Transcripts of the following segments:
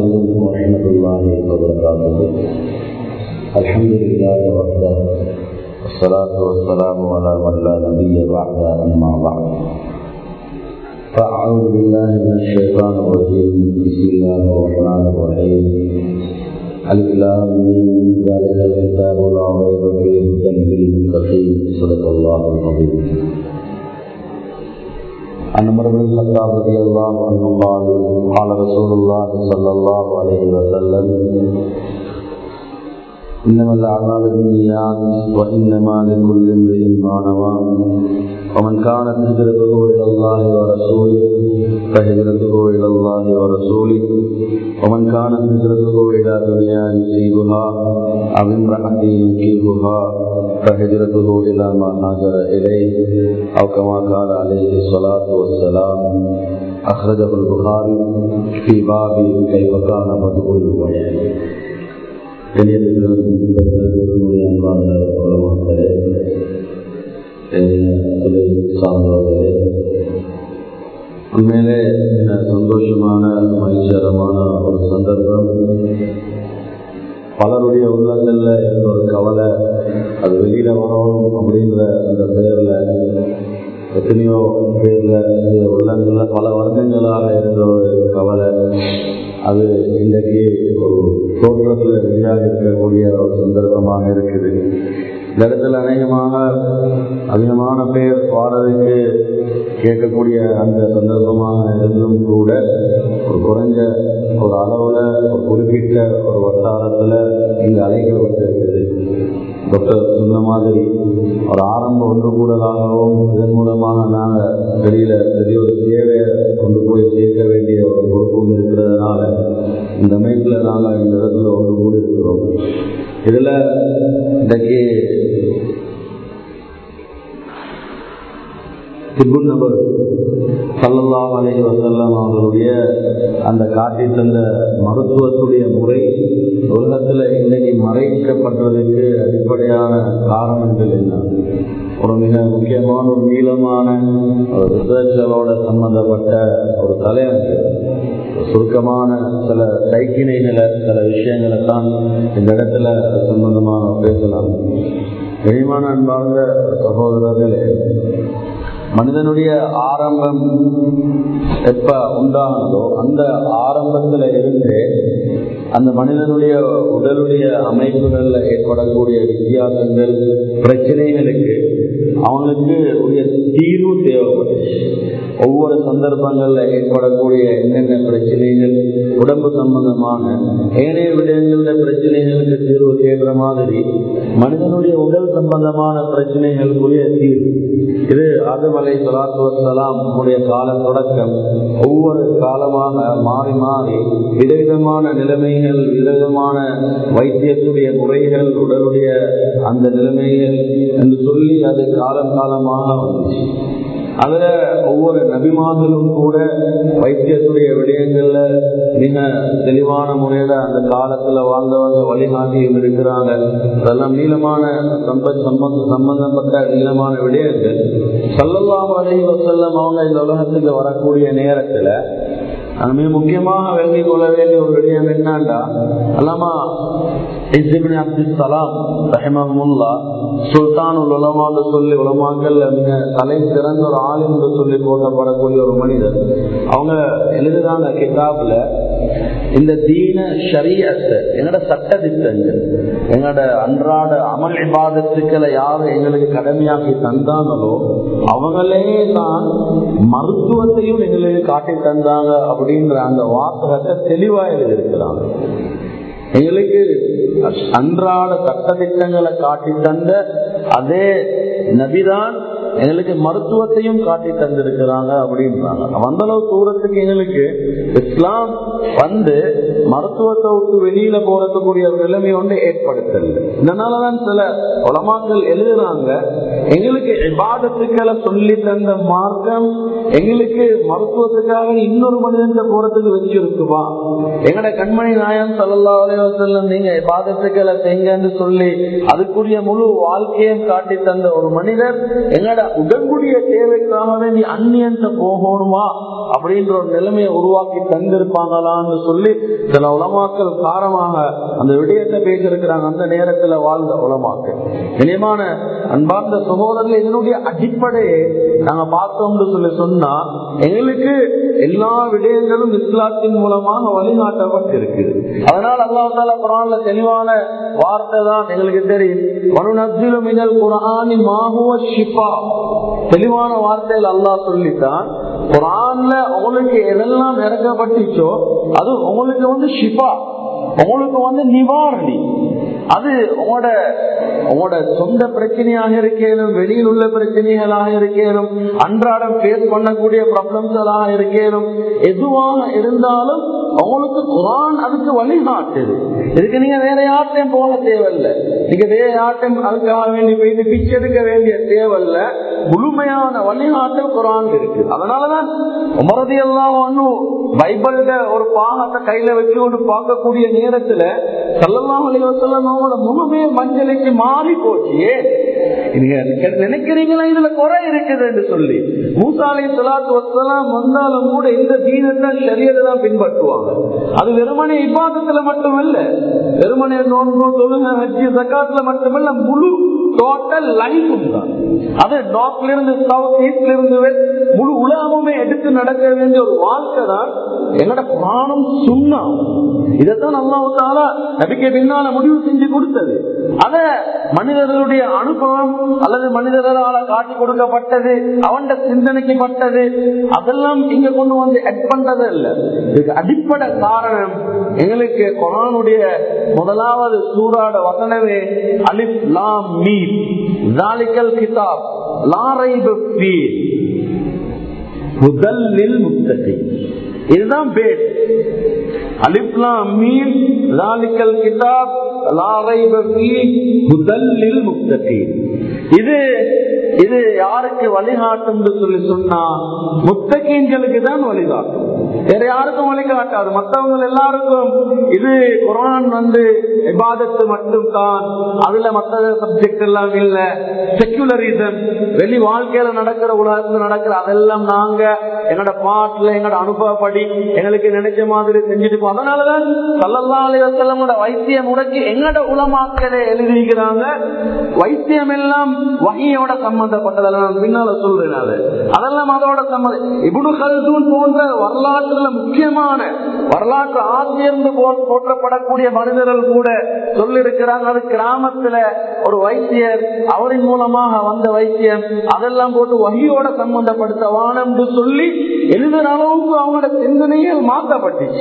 عليكم ورحمة الله وبركاته الحمد لله وحده والصلاة والسلام على من لا نبي بعد أما بعد فأعوذ بالله من الشيطان الرجيم بسم الله الرحمن الرحيم الكلام من ذلك الكتاب لا ريب فيه هدى للمتقين صدق الله العظيم عن عمر بن الخطاب رضي الله عنه قال قال رسول الله صلى الله عليه وسلم انما الاعمال بالنيات وانما لكل امرئ ما نوى ومن كانت هجرته الى الله ورسوله فهجرته الى الله ورسوله ومن كانت هجرته الى دنيا يصيبها او امراه ينكبها فهجرته الى ما هاجر اليه او كما قال عليه الصلاه والسلام اخرجه البخاري في باب كيف كان بدء الوحي கணியத்தினுடைய அன்பான உலமாக்களே துறை சார்ந்தவர்களே உண்மையிலே சந்தோஷமான மகிழ்ச்சிகரமான ஒரு சந்தர்ப்பம் பலருடைய உள்ளங்கள்ல இருந்த ஒரு கவலை அது வெளியில வரணும் அப்படின்ற அந்த பெயர்ல எத்தனையோ பேர்ல உள்ளங்கள்ல பல வருடங்களாக இருந்த ஒரு கவலை அது இன்றைக்கு ஒரு தோற்றத்தில் வெளியாக இருக்கக்கூடிய ஒரு சந்தர்ப்பமாக இருக்குது இந்த இடத்துல அநேகமாக அதிகமான பேர் பாடலுக்கு கேட்கக்கூடிய அந்த சந்தர்ப்பமாக இருந்தும் கூட ஒரு குறைஞ்ச ஒரு அளவில் ஒரு குறிப்பிட்ட ஒரு வட்டாரத்தில் இங்கு அழைக்கப்பட்டிருக்குது டாக்டர் சொன்ன மாதிரி ஒரு ஆரம்ப ஒன்று கூடலாகவும் இதன் மூலமாக நாங்கள் வெளியில பெரிய ஒரு சேவையை கொண்டு போய் சேர்க்க வேண்டிய ஒரு பொறுப்பும் இருக்கிறதுனால இந்த அமைப்பில் நாங்கள் இந்த இடத்துல ஒன்று கூடி இருக்கிறோம் இதில் இன்றைக்கு திப்பு நபர் சல்லல்லா அலை வசல்லாம் அவர்களுடைய அந்த காட்டி தந்த மருத்துவத்துடைய முறை உலகத்தில் இன்னைக்கு மறைக்கப்பட்டதுக்கு அடிப்படையான காரணங்கள் என்ன ஒரு மிக முக்கியமான ஒரு நீளமான ஒரு ரிசர்ச்சரோட சம்பந்தப்பட்ட ஒரு தலையங்கு சுருக்கமான சில கைக்கிணைகளை சில விஷயங்களை தான் இந்த இடத்துல சம்பந்தமாக பேசலாம் கனிமான அன்பார்ந்த சகோதரர்களே மனிதனுடைய ஆரம்பம் எப்ப உண்டானதோ அந்த ஆரம்பத்துல இருந்து அந்த மனிதனுடைய உடலுடைய அமைப்புகள்ல ஏற்படக்கூடிய வித்தியாசங்கள் பிரச்சனைகளுக்கு அவனுக்கு உரிய தீர்வு தேவைப்பட்டுச்சு ஒவ்வொரு சந்தர்ப்பங்கள்ல ஏற்படக்கூடிய என்னென்ன பிரச்சனைகள் உடம்பு சம்பந்தமான ஏனைய விடயங்கள பிரச்சனைகளுக்கு தீர்வு தேடுற மாதிரி மனிதனுடைய உடல் சம்பந்தமான பிரச்சனைகளுக்குரிய தீர்வு இது ஆதமலை சலாத்துவலாம் உடைய கால தொடக்கம் ஒவ்வொரு காலமாக மாறி மாறி விதவிதமான நிலைமைகள் விதவிதமான வைத்தியத்துடைய முறைகள் உடலுடைய அந்த நிலைமைகள் என்று சொல்லி அது காலம் காலமாக வந்துச்சு அதுல ஒவ்வொரு நபிமார்களும் கூட வைத்தியத்துடைய விடயங்கள்ல மிக தெளிவான முறையில அந்த காலத்துல வாழ்ந்தவங்க வழிகாட்டியும் இருக்கிறாங்க அதெல்லாம் நீளமான சம்பத் சம்பந்த சம்பந்தப்பட்ட நீளமான விடயங்கள் சல்லல்லாம் அலை வசல்லம் அவங்க இந்த உலகத்துக்கு வரக்கூடிய நேரத்துல மிக முக்கியமாக விளங்கிக் கொள்ள வேண்டிய ஒரு விடயம் என்னண்டா அல்லாமா அப்துல் சலாம் ரஹிமமுல்லா சுல்தான் உலமான்னு சொல்லி உலமாக்கல்ல மிக தலை சிறந்த ஒரு ஆள் என்று சொல்லி போட்டப்படக்கூடிய ஒரு மனிதர் அவங்க எழுதுறாங்க கிதாப்ல இந்த தீன ஷரியத்தை எங்களோட சட்ட திட்டங்கள் எங்களோட அன்றாட அமல் விவாதத்துக்களை யாரு எங்களுக்கு கடமையாக்கி தந்தாங்களோ அவங்களே தான் மருத்துவத்தையும் எங்களுக்கு காட்டி தந்தாங்க அப்படின்ற அந்த வாசகத்தை தெளிவா எழுதியிருக்கிறாங்க எங்களுக்கு அன்றாட சட்ட திட்டங்களை காட்டி தந்த அதே நபிதான் எங்களுக்கு மருத்துவத்தையும் காட்டி தந்திருக்கிறாங்க அப்படின்றாங்க அந்த அளவு தூரத்துக்கு எங்களுக்கு இஸ்லாம் வந்து மருத்துவத்தை விட்டு வெளியில போறதுக்குரிய ஒரு நிலைமை ஒன்று ஏற்படுத்தல இதனாலதான் சில உலமாக்கள் எழுதுறாங்க எங்களுக்கு விவாதத்துக்களை சொல்லி தந்த மார்க்கம் எங்களுக்கு மருத்துவத்துக்காக இன்னொரு மனிதன் போறதுக்கு வச்சிருக்குமா எங்கட கண்மணி நாயம் சல்லா செல்லும் நீங்க விவாதத்துக்களை செய்யுங்கன்னு சொல்லி அதுக்குரிய முழு வாழ்க்கையும் காட்டி தந்த ஒரு மனிதர் எங்கட உடம்புடைய தேவைக்காகவே நீ அந்நியன்ட்ட போகணுமா அப்படின்ற ஒரு நிலைமையை உருவாக்கி தந்திருப்பாங்களா போகலாம்னு சொல்லி சில உலமாக்கள் காரமாக அந்த விடயத்தை பேசியிருக்கிறாங்க அந்த நேரத்துல வாழ்ந்த உலமாக்கள் இனியமான அன்பார்ந்த சகோதரர்கள் இதனுடைய அடிப்படையை நாங்க பார்த்தோம்னு சொல்லி சொன்னா எங்களுக்கு எல்லா விடயங்களும் இஸ்லாத்தின் மூலமாக வழிகாட்டப்பட்டிருக்கு அதனால் அல்லாஹ் தாலா குரான்ல தெளிவான வார்த்தை தான் எங்களுக்கு தெரியும் வனுநத்திலும் மினல் குரானி மாகுவ ஷிஃபா தெளிவான வார்த்தையில் அல்லாஹ் சொல்லித்தான் குரான்ல உங்களுக்கு எதெல்லாம் இறக்கப்பட்டுச்சோ அது உங்களுக்கு வந்து ஷிஃபா உங்களுக்கு வந்து நிவாரணி அது உங்களோட உங்களோட சொந்த பிரச்சனையாக இருக்கேனும் வெளியில் உள்ள பிரச்சனைகளாக இருக்கேனும் அன்றாடம் பேஸ் பண்ணக்கூடிய ப்ராப்ளம்ஸ்களாக இருக்கேனும் எதுவாக இருந்தாலும் உங்களுக்கு குரான் அதுக்கு வழிகாட்டுது இதுக்கு நீங்க வேற யார்ட்டையும் போக தேவையில்லை நீங்க வேற யார்ட்டையும் அதுக்காக வேண்டி போயிட்டு பிச்சை எடுக்க வேண்டிய தேவையில்ல முழுமையான வழிகாட்டல் குரான் இருக்கு அதனாலதான் உமரதி எல்லாம் ஒன்னும் பைபிள்ல ஒரு பாகத்தை கையில வச்சு கொண்டு பார்க்கக்கூடிய நேரத்துல சல்லல்லாம் அலைவசல்லம் அவங்களோட முகமே மஞ்சளைக்கு மாறி போச்சு நீங்க நினைக்கிறீங்களா இதுல குறை இருக்குது என்று சொல்லி மூசாலை சொல்லாத்து வசலாம் வந்தாலும் கூட இந்த தீனத்தை சரியதை தான் பின்பற்றுவாங்க அது வெறுமனே இப்பாதத்துல மட்டுமல்ல வெறுமனே நோன்பு தொழுக ஹஜ்ஜி சக்காத்துல மட்டுமல்ல முழு டோட்டல் லைஃபும் தான் அது நார்த்ல இருந்து சவுத் ஈஸ்ட்ல இருந்து முழு உலகமுமே எடுத்து நடக்க வேண்டிய ஒரு வாழ்க்கை தான் எங்கட பிராணம் சுண்ணா இதைத்தான் அல்லாவுத்தால நபிக்கை பின்னால முடிவு செஞ்சு கொடுத்தது அத மனிதர்களுடைய அனுபவம் அல்லது மனிதர்களால காட்டி கொடுக்கப்பட்டது அவன் சிந்தனைக்கு பட்டது அதெல்லாம் இங்க கொண்டு வந்து அட் பண்றது இல்ல இதுக்கு அடிப்படை காரணம் எங்களுக்கு குரானுடைய முதலாவது சூறாட வசனமே அலிப் லாம் மீ ஜாலிக்கல் கிதாப் லாரைபு பீ முதலில் முத்தகை இதுதான் பேஸ் அலிப்லாம் மீன் லாலிக்கல் கிதாப் லாரைப பீ முதலில் முத்தகை இது இது யாருக்கு வழிகாட்டும் சொல்லி சொன்னா முத்தகீன்களுக்கு தான் வழிகாட்டும் வேற யாருக்கும் வழிகாட்டாது மற்றவங்க எல்லாருக்கும் இது குரான் வந்து விவாதத்து மட்டும் தான் அதுல மற்ற சப்ஜெக்ட் எல்லாம் இல்ல செக்குலரிசம் வெளி வாழ்க்கையில நடக்கிற உலகத்துல நடக்கிற அதெல்லாம் நாங்க எங்களோட பாட்டுல எங்களோட அனுபவப்படி எங்களுக்கு நினைச்ச மாதிரி செஞ்சுட்டு அதனாலதான் சல்லல்லா அலிவசல்லமோட வைத்திய முறைக்கு எங்களோட உலமாக்களே எழுதிக்கிறாங்க வைத்தியம் எல்லாம் வகையோட சம்பந்தப்பட்டதெல்லாம் நான் பின்னால சொல்றேன் அது அதெல்லாம் அதோட சம்பந்தம் இபுடு கல்தூன் போன்ற வரலாற்றுல முக்கியமான வரலாற்று ஆசிரியர்ந்து போற்றப்படக்கூடிய மனிதர்கள் கூட சொல்லிருக்கிறாங்க அது கிராமத்துல ஒரு வைத்தியர் அவரின் மூலமாக வந்த வைத்தியம் அதெல்லாம் போட்டு வகையோட சம்பந்தப்படுத்த வானம் சொல்லி எழுதுற அளவுக்கு அவங்களோட சிந்தனையில் மாற்றப்பட்டுச்சு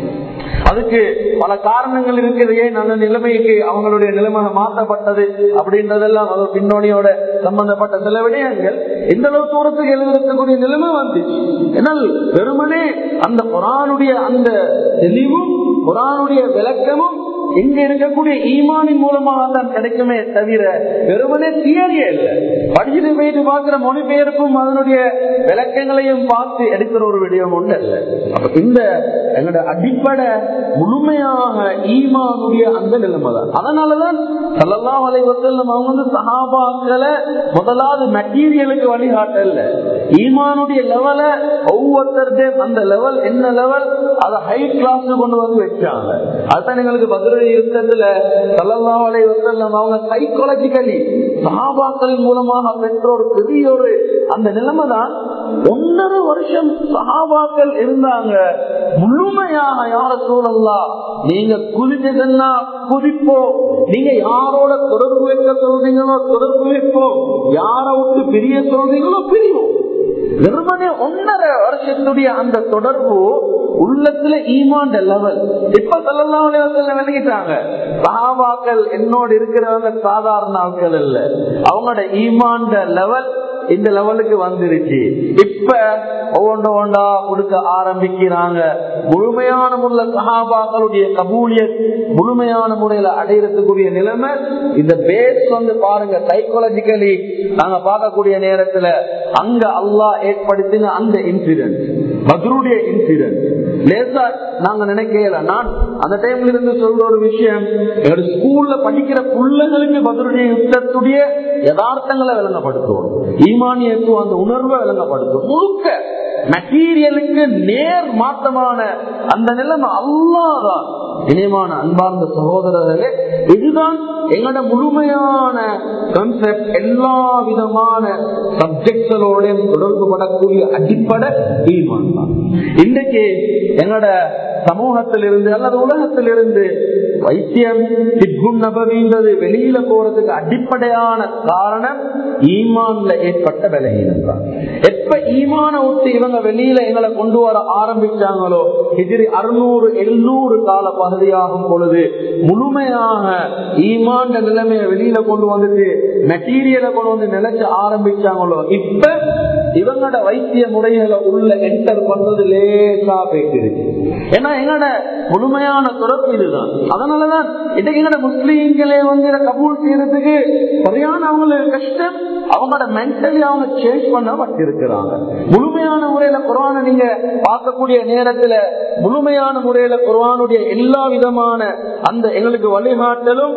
அதுக்கு பல காரணங்கள் இருக்குது ஏன் அந்த நிலைமைக்கு அவங்களுடைய நிலைமை மாற்றப்பட்டது அப்படின்றதெல்லாம் அது பின்னோடியோட சம்பந்தப்பட்ட சில விடயங்கள் எந்த அளவு தூரத்துக்கு எழுதுறதுக்குரிய நிலைமை வந்துச்சு என்னால் வெறுமனே அந்த குரானுடைய அந்த தெளிவும் குரானுடைய விளக்கமும் இங்க இருக்கக்கூடிய ஈமானின் மூலமாக தான் கிடைக்குமே தவிர வெறுமனே தியரியே இல்லை படிச்சுட்டு போயிட்டு பார்க்கிற மொழிபெயர்ப்பும் அதனுடைய விளக்கங்களையும் பார்த்து எடுக்கிற ஒரு விடயம் ஒன்று அல்ல அப்ப இந்த எங்களோட அடிப்படை முழுமையாக ஈமானுடைய அந்த நிலைமை தான் அதனாலதான் சல்லல்லாம் வலைவத்தில் அவங்க வந்து சகாபாக்களை முதலாவது மெட்டீரியலுக்கு வழிகாட்டல ஈமானுடைய லெவல ஒவ்வொருத்தருடைய அந்த லெவல் என்ன லெவல் அதை ஹை கிளாஸ் கொண்டு வந்து வச்சாங்க அதுதான் எங்களுக்கு பதில் யுத்தத்துல சல்லல்லாம் வலைவத்தில் அவங்க சைக்காலஜிக்கலி சகாபாக்களின் மூலமாக பெற்ற ஒரு பெரிய ஒரு அந்த நிலைமை தான் ஒன்னரை வருஷம் சகாபாக்கள் இருந்தாங்க முழுமையாக யார சூழல்லா நீங்க குதிச்சதுன்னா குதிப்போ நீங்க யாரோட தொடர்பு வைக்க சொல்றீங்களோ தொடர்பு வைப்போம் யார விட்டு பிரிய சொல்றீங்களோ பிரிவோம் வெறுமனே ஒன்னரை வருஷத்துடைய அந்த தொடர்பு உள்ளத்துல ஈமாண்ட லெவல் இப்ப சொல்லலாம் விளங்கிட்டாங்க சகாபாக்கள் என்னோட இருக்கிறவங்க சாதாரண ஆட்கள் இல்ல அவங்களோட ஈமாண்ட லெவல் இந்த லெவலுக்கு வந்துருச்சு இப்ப ஒவ்வொன்று ஒன்றா கொடுக்க ஆரம்பிக்கிறாங்க முழுமையான முறையில் சகாபாக்களுடைய கபூலிய முழுமையான முறையில அடையிறதுக்குரிய நிலைமை இந்த பேஸ் வந்து பாருங்க சைக்காலஜிக்கலி நாங்க பார்க்கக்கூடிய நேரத்துல அங்க அல்லா ஏற்படுத்தின அந்த இன்சிடென்ட் பத்ருடைய இன்சிடென்ட் லேசா நாங்க நினைக்கல நான் அந்த டைம்ல இருந்து சொல்ற ஒரு விஷயம் எங்க ஸ்கூல்ல படிக்கிற பிள்ளைகளுக்கு பத்ருடைய யுத்தத்துடைய யதார்த்தங்களை விளங்கப்படுத்துவோம் ஈமானியத்துவம் அந்த உணர்வை விளங்கப்படுத்தும் முழுக்க மெட்டீரியலுக்கு நேர் மாற்றமான அந்த நிலைமை அல்லாதான் இனியமான அன்பார்ந்த சகோதரர்களே இதுதான் எங்களோட முழுமையான கான்செப்ட் எல்லா விதமான சப்ஜெக்ட்களோட தொடர்பு படக்கூடிய அடிப்படை ஈமான் தான் இன்றைக்கு எங்களோட சமூகத்திலிருந்து அல்லது உலகத்திலிருந்து வைத்தியம் சிக்குன் நபவின்றது வெளியில போறதுக்கு அடிப்படையான காரணம் ஈமான்ல ஏற்பட்ட விலகினம் தான் எப்ப ஈமான விட்டு இவங்க வெளியில எங்களை கொண்டு வர ஆரம்பிச்சாங்களோ எதிரி அறுநூறு எழுநூறு கால பகுதியாகும் பொழுது முழுமையாக ஈமான் நிலைமையை வெளியில கொண்டு வந்துட்டு மெட்டீரியலை கொண்டு வந்து நிலைச்சு ஆரம்பிச்சாங்களோ இப்ப இவங்களோட வைத்திய முறைகளை உள்ள என்டர் பண்றது லேசா போயிட்டு ஏன்னா எங்களோட முழுமையான தொடர்பு இதுதான் அதனாலதான் இன்னைக்கு எங்களோட முஸ்லீம்களே வந்து இதை கபூல் செய்யறதுக்கு சரியான அவங்களுக்கு கஷ்டம் அவங்களோட மென்டலி அவங்க சேஞ்ச் பண்ணப்பட்டிருக்கிறாங்க முழுமையான முறையில குரான நீங்க பார்க்கக்கூடிய நேரத்துல முழுமையான முறையில குரானுடைய எல்லா விதமான அந்த எங்களுக்கு வழிகாட்டலும்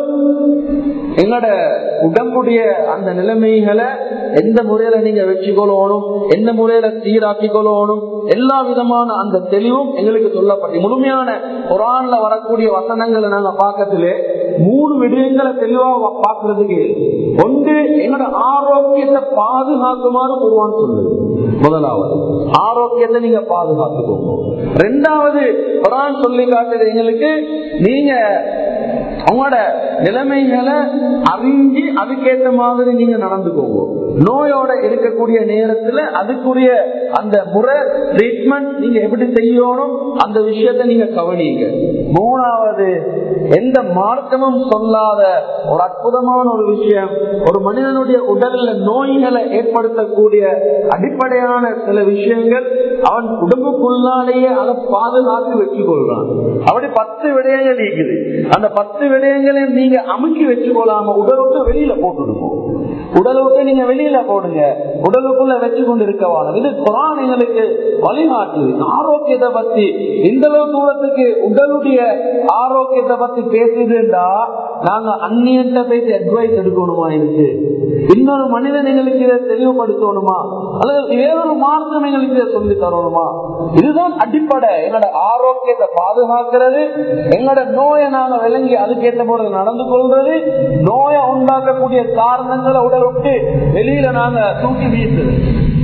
எங்களோட உடம்புடைய அந்த நிலைமைகளை எந்த முறையில நீங்க வச்சுக்கொள்ளணும் எந்த முறையில சீராக்கி கொள்ளணும் எல்லா விதமான அந்த தெளிவும் எங்களுக்கு சொல்லப்பட்டு முழுமையான குரான்ல வரக்கூடிய வசனங்களை நாங்க பார்க்கறதுல மூணு விடயங்களை தெளிவா பாக்குறதுக்கு ஒன்று எங்களோட ஆரோக்கியத்தை பாதுகாக்குமாறு குருவான் சொல்லுது முதலாவது ஆரோக்கியத்தை நீங்க பாதுகாத்துக்கோங்க ரெண்டாவது குரான் சொல்லி காட்டுறது எங்களுக்கு நீங்க அவங்களோட நிலைமைகளை அறிஞ்சு அதுக்கேற்ற மாதிரி நீங்க நடந்துக்கோங்க நோயோட இருக்கக்கூடிய நேரத்துல அதுக்குரிய அந்த முறை ட்ரீட்மெண்ட் நீங்க எப்படி செய்யணும் அந்த விஷயத்த நீங்க கவனிங்க மூணாவது எந்த மார்க்கமும் சொல்லாத ஒரு அற்புதமான ஒரு விஷயம் ஒரு மனிதனுடைய உடல்ல நோய்களை ஏற்படுத்தக்கூடிய அடிப்படையான சில விஷயங்கள் அவன் உடம்புக்குள்ளாலேயே அதை பாதுகாத்து வச்சு கொள்றான் அப்படி பத்து விடயங்கள் இருக்குது அந்த பத்து விடயங்களையும் நீங்க அமுக்கி வச்சுக்கொள்ளாம உடல் விட்டு வெளியில போட்டுடுவோம் உடலை விட்டு நீங்க வெளியில போடுங்க உடலுக்குள்ள வச்சு கொண்டு இருக்கவான இது குரான் எங்களுக்கு வழிகாட்டு ஆரோக்கியத்தை பத்தி இந்த அளவு தூரத்துக்கு உடலுடைய ஆரோக்கியத்தை பத்தி பேசுதுண்டா நாங்க அந்நியன்ட்ட போயிட்டு அட்வைஸ் எடுக்கணுமா இதுக்கு இன்னொரு மனிதன் எங்களுக்கு இதை தெளிவுபடுத்தணுமா அல்லது வேறொரு மார்க்கம் எங்களுக்கு இதை சொல்லி தரணுமா இதுதான் அடிப்படை எங்களோட ஆரோக்கியத்தை பாதுகாக்கிறது எங்களோட நோயை நாங்க விளங்கி அதுக்கேற்ற போறது நடந்து கொள்றது நோயை உண்டாக்கக்கூடிய காரணங்களை உடல் விட்டு வெளியில நாங்க தூக்கி வீசுறது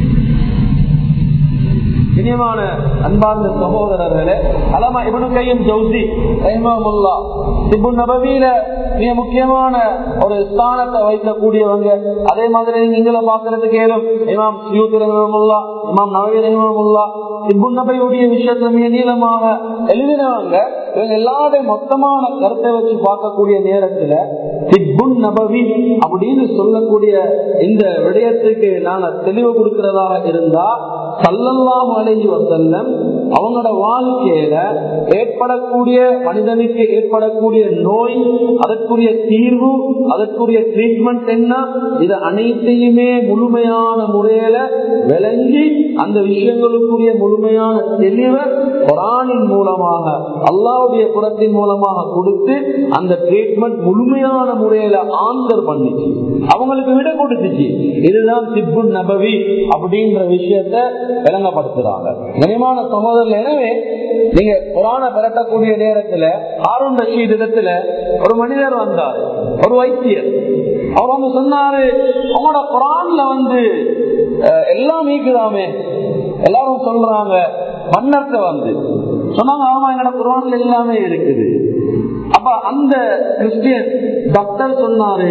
இனியமான அன்பார்ந்த சகோதரர்களே அலமா இவனு கையும் ஜவுசி ரஹ்மமுல்லா இப்பு நபவியில மிக முக்கியமான ஒரு ஸ்தானத்தை வைக்கக்கூடியவங்க அதே மாதிரி நீங்க இங்களை பாக்குறதுக்கு ஏதும் இமாம் யூத் ரஹ்மமுல்லா இமாம் நவவி ரஹ்மமுல்லா இப்பு நபையுடைய விஷயத்துல மிக நீளமாக எழுதினவங்க இவங்க எல்லாரும் மொத்தமான கருத்தை வச்சு பார்க்கக்கூடிய நேரத்துல திப்புன் நபவி அப்படின்னு சொல்லக்கூடிய இந்த விடயத்துக்கு நாங்க தெளிவு கொடுக்கிறதாக இருந்தா சல்லல்லாம் அலைஞ்சி வசல்லம் அவங்களோட வாழ்க்கையில ஏற்படக்கூடிய மனிதனுக்கு ஏற்படக்கூடிய நோய் அதற்குரிய தீர்வு அதற்குரிய ட்ரீட்மெண்ட் என்ன இது அனைத்தையுமே முழுமையான முறையில விளங்கி அந்த விஷயங்களுக்குரிய முழுமையான தெளிவை குரானின் மூலமாக அல்லாவுடைய புறத்தின் மூலமாக கொடுத்து அந்த ட்ரீட்மெண்ட் முழுமையான முறையில ஆன்சர் பண்ணிச்சு அவங்களுக்கு விட கொடுத்துச்சு இதுதான் திப்பு நபவி அப்படின்ற விஷயத்த விளங்கப்படுத்துறாங்க கனிமான சகோதரர் எனவே நீங்க புராண பெறட்டக்கூடிய நேரத்துல ஆருண் ரஷீத் இடத்துல ஒரு மனிதர் வந்தாரு ஒரு வைத்தியர் அவர் வந்து சொன்னாரு உங்களோட குரான்ல வந்து எல்லாம் நீக்குதாமே எல்லாரும் சொல்றாங்க மன்னர்த்த வந்து சொன்னாங்க ஆமா எங்கட குரான்ல எல்லாமே இருக்குது அப்ப அந்த கிறிஸ்டியன் டாக்டர் சொன்னாரு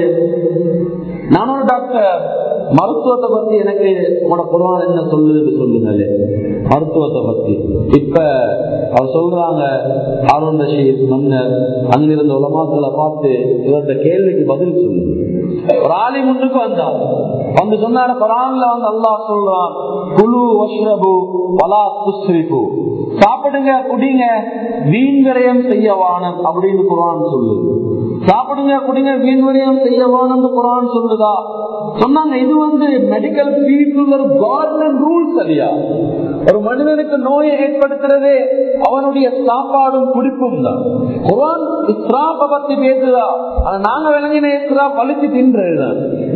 நான் ஒரு டாக்டர் மருத்துவத்தை பத்தி எனக்கு உங்களோட குரான் என்ன சொல்லுது சொல்லுங்களே மருத்துவத்தை பத்தி இப்ப அவர் சொல்றாங்க ஆரோன் ரஷீத் மன்னர் அங்கிருந்த உலமாக்களை பார்த்து இவர்கிட்ட கேள்விக்கு பதில் சொல்லுங்க ஒரு ஆளி முன்னுக்கு வந்தார் வந்து சொன்னாரு குரான்ல வந்து அல்லாஹ் சொல்றான் குழு வஷ்ரபு வலா துஸ்ரிபு சாப்பிடுங்க குடிங்க வீண் விரயம் செய்ய வானம் அப்படின்னு குரான் சொல்லுது சாப்பிடுங்க குடிங்க வீண் விரயம் செய்ய வானம் குரான் சொல்லுதா சொன்னாங்க இது வந்து மெடிக்கல் ஃபீல்டுல ஒரு கவர்மெண்ட் ரூல் சரியா ஒரு மனிதனுக்கு நோயை ஏற்படுத்துறதே அவனுடைய சாப்பாடும் குடிப்பும் தான் குரான் இஸ்ராப்ப பத்தி பேசுதா ஆனா நாங்க விளங்கின இஸ்ரா பழிச்சு தின்றதுதான்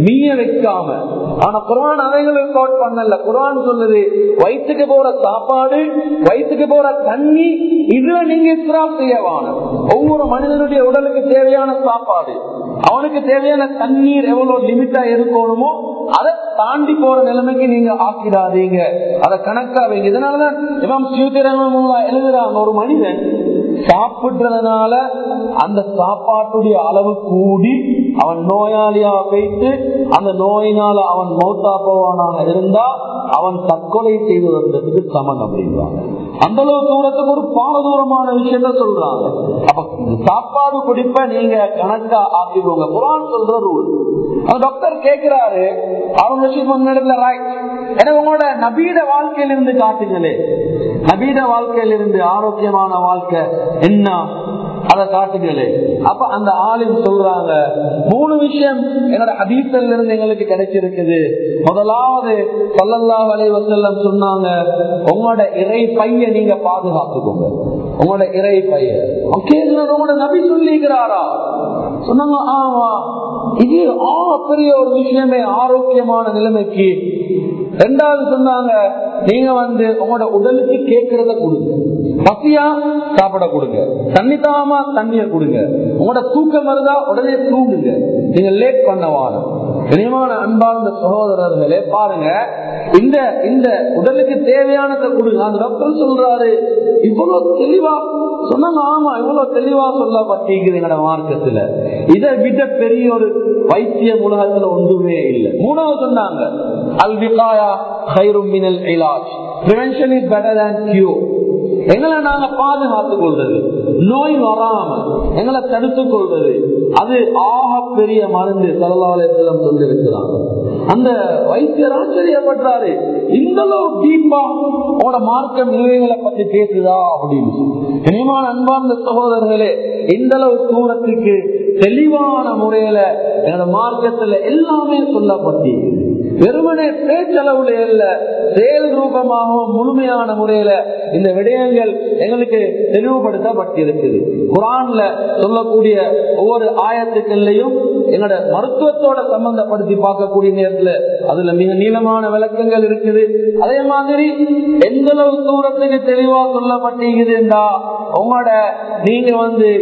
மீய வைக்காம ஆனா குரான் அவைகளுக்கு கோட் பண்ணல குரான் சொல்லுது வயிற்றுக்கு போற சாப்பாடு வயிற்றுக்கு போற தண்ணி இதுல நீங்க இஸ்ராப் செய்யவான ஒவ்வொரு மனிதனுடைய உடலுக்கு தேவையான சாப்பாடு அவனுக்கு தேவையான தண்ணீர் எவ்வளவு லிமிட்டா இருக்கணுமோ அதை தாண்டி போற நிலைமைக்கு நீங்க ஆக்கிடாதீங்க அதை கணக்கா வைங்க இதனாலதான் இவன் சிவத்திரமா எழுதுறாங்க ஒரு மனிதன் சாப்பிடுறதுனால அந்த சாப்பாட்டுடைய அளவு கூடி அவன் நோயாளியா வைத்து அந்த நோயினால அவன் மௌத்தா போவானாக இருந்தா அவன் தற்கொலை செய்து வந்ததுக்கு சமன் அப்படின்றாங்க அந்த அளவு தூரத்துக்கு ஒரு பால தூரமான விஷயத்த சொல்றாங்க அப்ப சாப்பாடு குடிப்ப நீங்க கணக்கா ஆக்கிடுவோங்க குரான் சொல்ற ரூல் அந்த டாக்டர் கேட்கிறாரு அவங்க விஷயம் ரைட் ஏன்னா உங்களோட நபீட வாழ்க்கையில இருந்து காட்டுங்களே நபீட வாழ்க்கையில இருந்து ஆரோக்கியமான வாழ்க்கை என்ன அதை காட்டுங்களே அப்ப அந்த ஆளின் சொல்றாங்க மூணு விஷயம் என்னோட அதீத்தல் இருந்து எங்களுக்கு கிடைச்சிருக்குது முதலாவது சொல்லல்லா வலை வசல்லம் சொன்னாங்க உங்களோட இறை பைய நீங்க பாதுகாத்துக்கோங்க உங்களோட இறை பைய உங்களோட நபி சொல்லிக்கிறாரா சொன்னாங்க ஆமா இது ஆ பெரிய ஒரு விஷயமே ஆரோக்கியமான நிலைமைக்கு ரெண்டாவது சொன்னாங்க நீங்க வந்து உங்களோட உடலுக்கு கேட்கறத கொடுங்க பசியா சாப்பிட கொடுங்க தண்ணி தாமா தண்ணிய கொடுங்க உங்களோட தூக்கம் வருதா உடனே தூங்குங்க நீங்க லேட் பண்ணவான இனிமான அன்பார்ந்த சகோதரர்களே பாருங்க இந்த இந்த உடலுக்கு தேவையானதை கொடுங்க அந்த டாக்டர் சொல்றாரு இவ்வளவு தெளிவா சொன்னாங்க ஆமா இவ்வளவு தெளிவா சொல்லப்பட்டிருக்குது எங்களோட மார்க்கத்துல இதை விட பெரிய ஒரு வைத்திய உலகத்துல ஒன்றுமே இல்லை மூணாவது சொன்னாங்க அல்விகாயா ஹைரும் மினல் இலாஜ் prevention is better than cure எங்களை நாங்க பாதுகாத்துக் கொள்றது நோய் வராம எங்களை தடுத்துக் கொள்றது அது ஆக பெரிய மருந்து சரலாலயத்திலம் சொல்லிருக்கிறாங்க அந்த வைத்தியர் ஆச்சரியப்படுறாரு இந்த அளவு டீப்பா உங்களோட மார்க்கம் இவைகளை பத்தி பேசுதா அப்படின்னு இனிமான அன்பார்ந்த சகோதரர்களே இந்த அளவு தூரத்துக்கு தெளிவான முறையில என்னோட மார்க்கத்துல எல்லாமே சொல்லப்பட்டி வெறுமனே பேச்சளவுல இல்ல செயல் ரூபமாகவும் முழுமையான முறையில இந்த விடயங்கள் எங்களுக்கு தெளிவுபடுத்தப்பட்டிருக்குது குரான்ல சொல்லக்கூடிய ஒவ்வொரு ஆயத்துக்கள்லையும் எங்களோட மருத்துவத்தோட சம்பந்தப்படுத்தி பார்க்கக்கூடிய நேரத்துல அதுல மிக நீளமான விளக்கங்கள் இருக்குது அதே மாதிரி எந்த அளவு தூரத்துக்கு தெளிவா சொல்லப்பட்டிருக்குதுண்டா உங்களோட நீங்க வந்து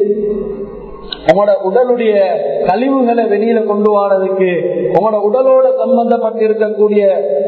உங்களோட உடலுடைய கழிவுகளை வெளியில கொண்டு வரதுக்கு உங்களோட உடலோட சம்பந்தப்பட்டிருக்கக்கூடிய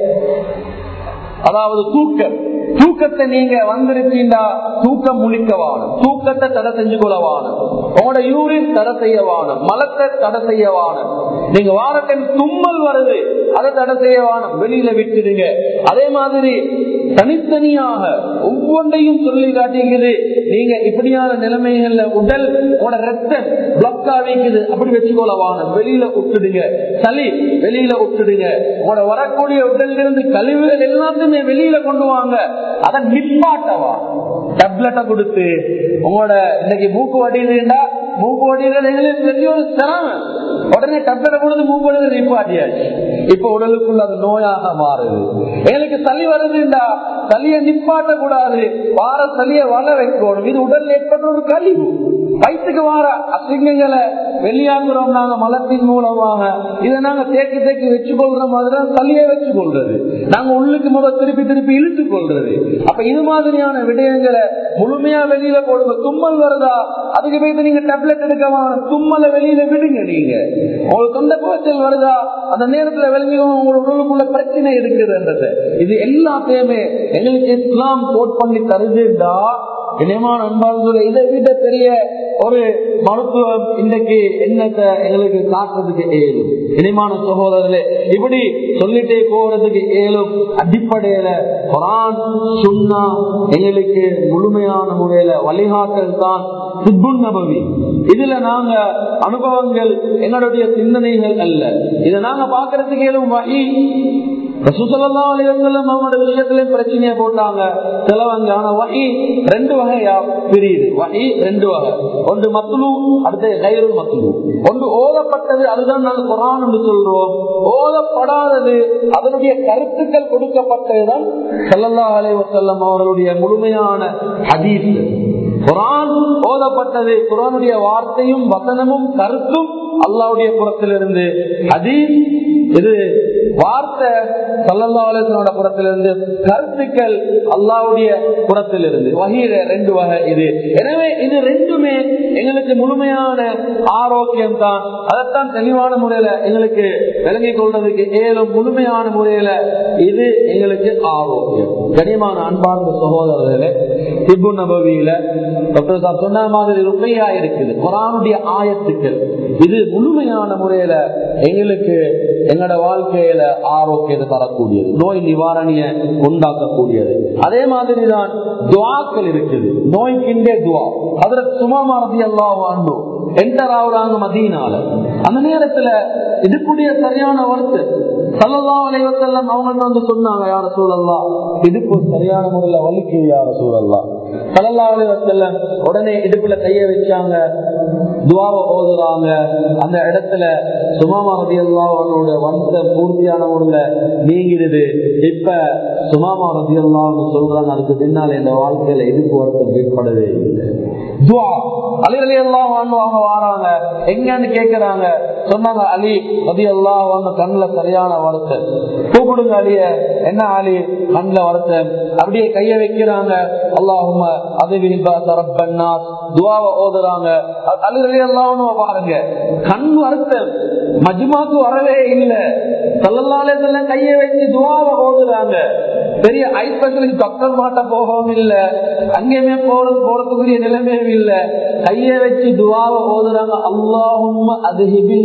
அதாவது தூக்கம் தூக்கத்தை நீங்க வந்திருக்கீங்களா தூக்கம் முழிக்கவானும் தூக்கத்தை தடை செஞ்சு கொள்ளவானும் உங்களோட யூரின் தடை செய்யவானும் மலத்தை தடை செய்யவானும் நீங்க வாரத்தின் தும்மல் வருது அதை தடை செய்யவானும் வெளியில விட்டுடுங்க அதே மாதிரி தனித்தனியாக ஒவ்வொன்றையும் சொல்லி காட்டிக்குது நீங்க இப்படியான நிலைமைகள்ல உடல் உங்களோட ரத்தம் பிளக் ஆகிக்குது அப்படி வச்சுக்கொள்ளவானும் வெளியில விட்டுடுங்க சளி வெளியில விட்டுடுங்க உங்களோட வரக்கூடிய உடல்ல இருந்து கழிவுகள் எல்லாத்தையுமே வெளியில கொண்டு வாங்க அதை நிப்பாட்டவா டப்லெட்டை கொடுத்து உங்களோட இன்னைக்கு மூக்கு வடியிலா மூக்கு வடியில பெரிய ஒரு சிரமம் உடனே டப்லெட்டை கொடுத்து மூக்கு வடியில நிப்பாட்டியாச்சு இப்ப உடலுக்குள்ள அது நோயாக மாறுது எங்களுக்கு சளி வருதுண்டா சளியை நிப்பாட்ட கூடாது வார சளியை வள வைக்கணும் இது உடல் ஏற்பட்ட ஒரு கழிவு வயிற்றுக்கு வார அசிங்கங்களை வெளியாக்குறோம் நாங்க மலத்தின் மூலமாக இதை நாங்க தேக்கி தேக்கி வச்சு கொள்ற மாதிரி சளியை வச்சு கொள்றது நாங்க உள்ளுக்கு முதல் திருப்பி திருப்பி இழுத்து கொள்றது அப்ப இது மாதிரியான விடயங்களை முழுமையா வெளியில போடுங்க தும்மல் வருதா அதுக்கு போய் நீங்க டேப்லெட் எடுக்கவா தும்மலை வெளியில விடுங்க நீங்க உங்களுக்கு தொண்டை குளத்தில் வருதா அந்த நேரத்துல விளங்கிக்கோங்க உங்களோட உடலுக்குள்ள பிரச்சனை இருக்குதுன்றது இது எல்லாத்தையுமே எங்களுக்கு இஸ்லாம் கோட் பண்ணி தருதுண்டா இனிமான அன்பார்ந்த இதை விட பெரிய ஒரு மருத்துவம் இன்னைக்கு என்னத்தை எங்களுக்கு காட்டுறதுக்கு ஏழும் இனிமான சகோதரர்களே இப்படி சொல்லிட்டே போறதுக்கு ஏழும் அடிப்படையில குரான் சுண்ணா எங்களுக்கு முழுமையான முறையில வழிகாட்டல் தான் சிப்புன் நபவி இதுல நாங்க அனுபவங்கள் எங்களுடைய சிந்தனைகள் அல்ல இதை நாங்க பாக்குறதுக்கு ஏழும் வகை அவங்களோட விஷயத்திலயும் பிரச்சனையை போட்டாங்க சிலவங்க ஆனா வகை ரெண்டு வகையா பிரியுது வகை ரெண்டு வகை ஒன்று மத்துலு அடுத்து கைரு மத்துலு ஒன்று ஓதப்பட்டது அதுதான் நாங்கள் குரான் என்று சொல்றோம் ஓதப்படாதது அதனுடைய கருத்துக்கள் கொடுக்கப்பட்டதுதான் சல்லல்லா அலைவசல்லம் அவர்களுடைய முழுமையான ஹதீஸ் குரான் ஓதப்பட்டது குரானுடைய வார்த்தையும் வசனமும் கருத்தும் அல்லாவுடைய புறத்திலிருந்து ஹதீஸ் இது வார்த்தை சல்லல்லாஹோட புறத்திலிருந்து கருத்துக்கள் அல்லாவுடைய புறத்திலிருந்து வகையில ரெண்டு வகை இது எனவே இது ரெண்டுமே எங்களுக்கு முழுமையான ஆரோக்கியம் தான் அதைத்தான் தெளிவான முறையில எங்களுக்கு விளங்கிக் கொள்றதுக்கு ஏலும் முழுமையான முறையில இது எங்களுக்கு ஆரோக்கியம் கனிமான அன்பார்ந்த சகோதரர்களே திபு நபவியில டாக்டர் சாப் சொன்ன மாதிரி ருப்பையா இருக்குது குரானுடைய ஆயத்துக்கள் இது முழுமையான முறையில எங்களுக்கு எங்களோட வாழ்க்கையில ஆரோக்கியத்தை தரக்கூடியது நோய் நிவாரணிய உண்டாக்கக்கூடியது அதே மாதிரிதான் துவாக்கள் இருக்குது நோய்க்கின்றே துவா அதுல சுமாமாரதி எல்லாம் வாழ்ந்தோம் என்டர் ஆகுறாங்க மதியனால அந்த நேரத்துல இதுக்குரிய சரியான வருத்து சல்லல்லாம் அலைவத்தெல்லாம் அவங்க வந்து சொன்னாங்க யார சூழல்லாம் இதுக்கு சரியான முறையில வலிக்கு யார சூழல்லாம் சல்லல்லா அலைவத்தெல்லாம் உடனே இடுப்புல கைய வச்சாங்க துவாவை ஓதுறாங்க அந்த இடத்துல சுமாமா ரதி அவங்களோட வம்சம் பூர்த்தியான முறையில நீங்கிடுது இப்ப சுமாமா ரதி சொல்றாங்க அதுக்கு பின்னால இந்த வாழ்க்கையில இதுக்கு வருத்தம் ஏற்படவே இல்லை துவா அலி அலி எல்லாம் அவங்க வாராங்க எங்கன்னு கேக்குறாங்க சொன்னாங்க அலி ரதி எல்லாம் வந்து கண்ணுல சரியான வருத்த கூப்பிடுங்க அலிய என்ன அலி கண்ணுல வருத்த அப்படியே கைய வைக்கிறாங்க அல்லாஹும அதுவின்பா தரப்பண்ணா துவாவை ஓதுறாங்க அலி அலி எல்லாம் பாருங்க கண் வருத்தம் மஜ்மாக்கு வரவே இல்லை சல்லல்லாலே கைய வச்சு துவாவை ஓதுறாங்க பெரிய ஐஸ்பெஷலிஸ்ட் டாக்டர் மாட்ட போகவும் இல்ல அங்கேயுமே போறது போறதுக்குரிய நிலைமையும் இல்ல கைய வச்சு துவாவை ஓதுறாங்க அல்லாஹும் அதுஹிபில்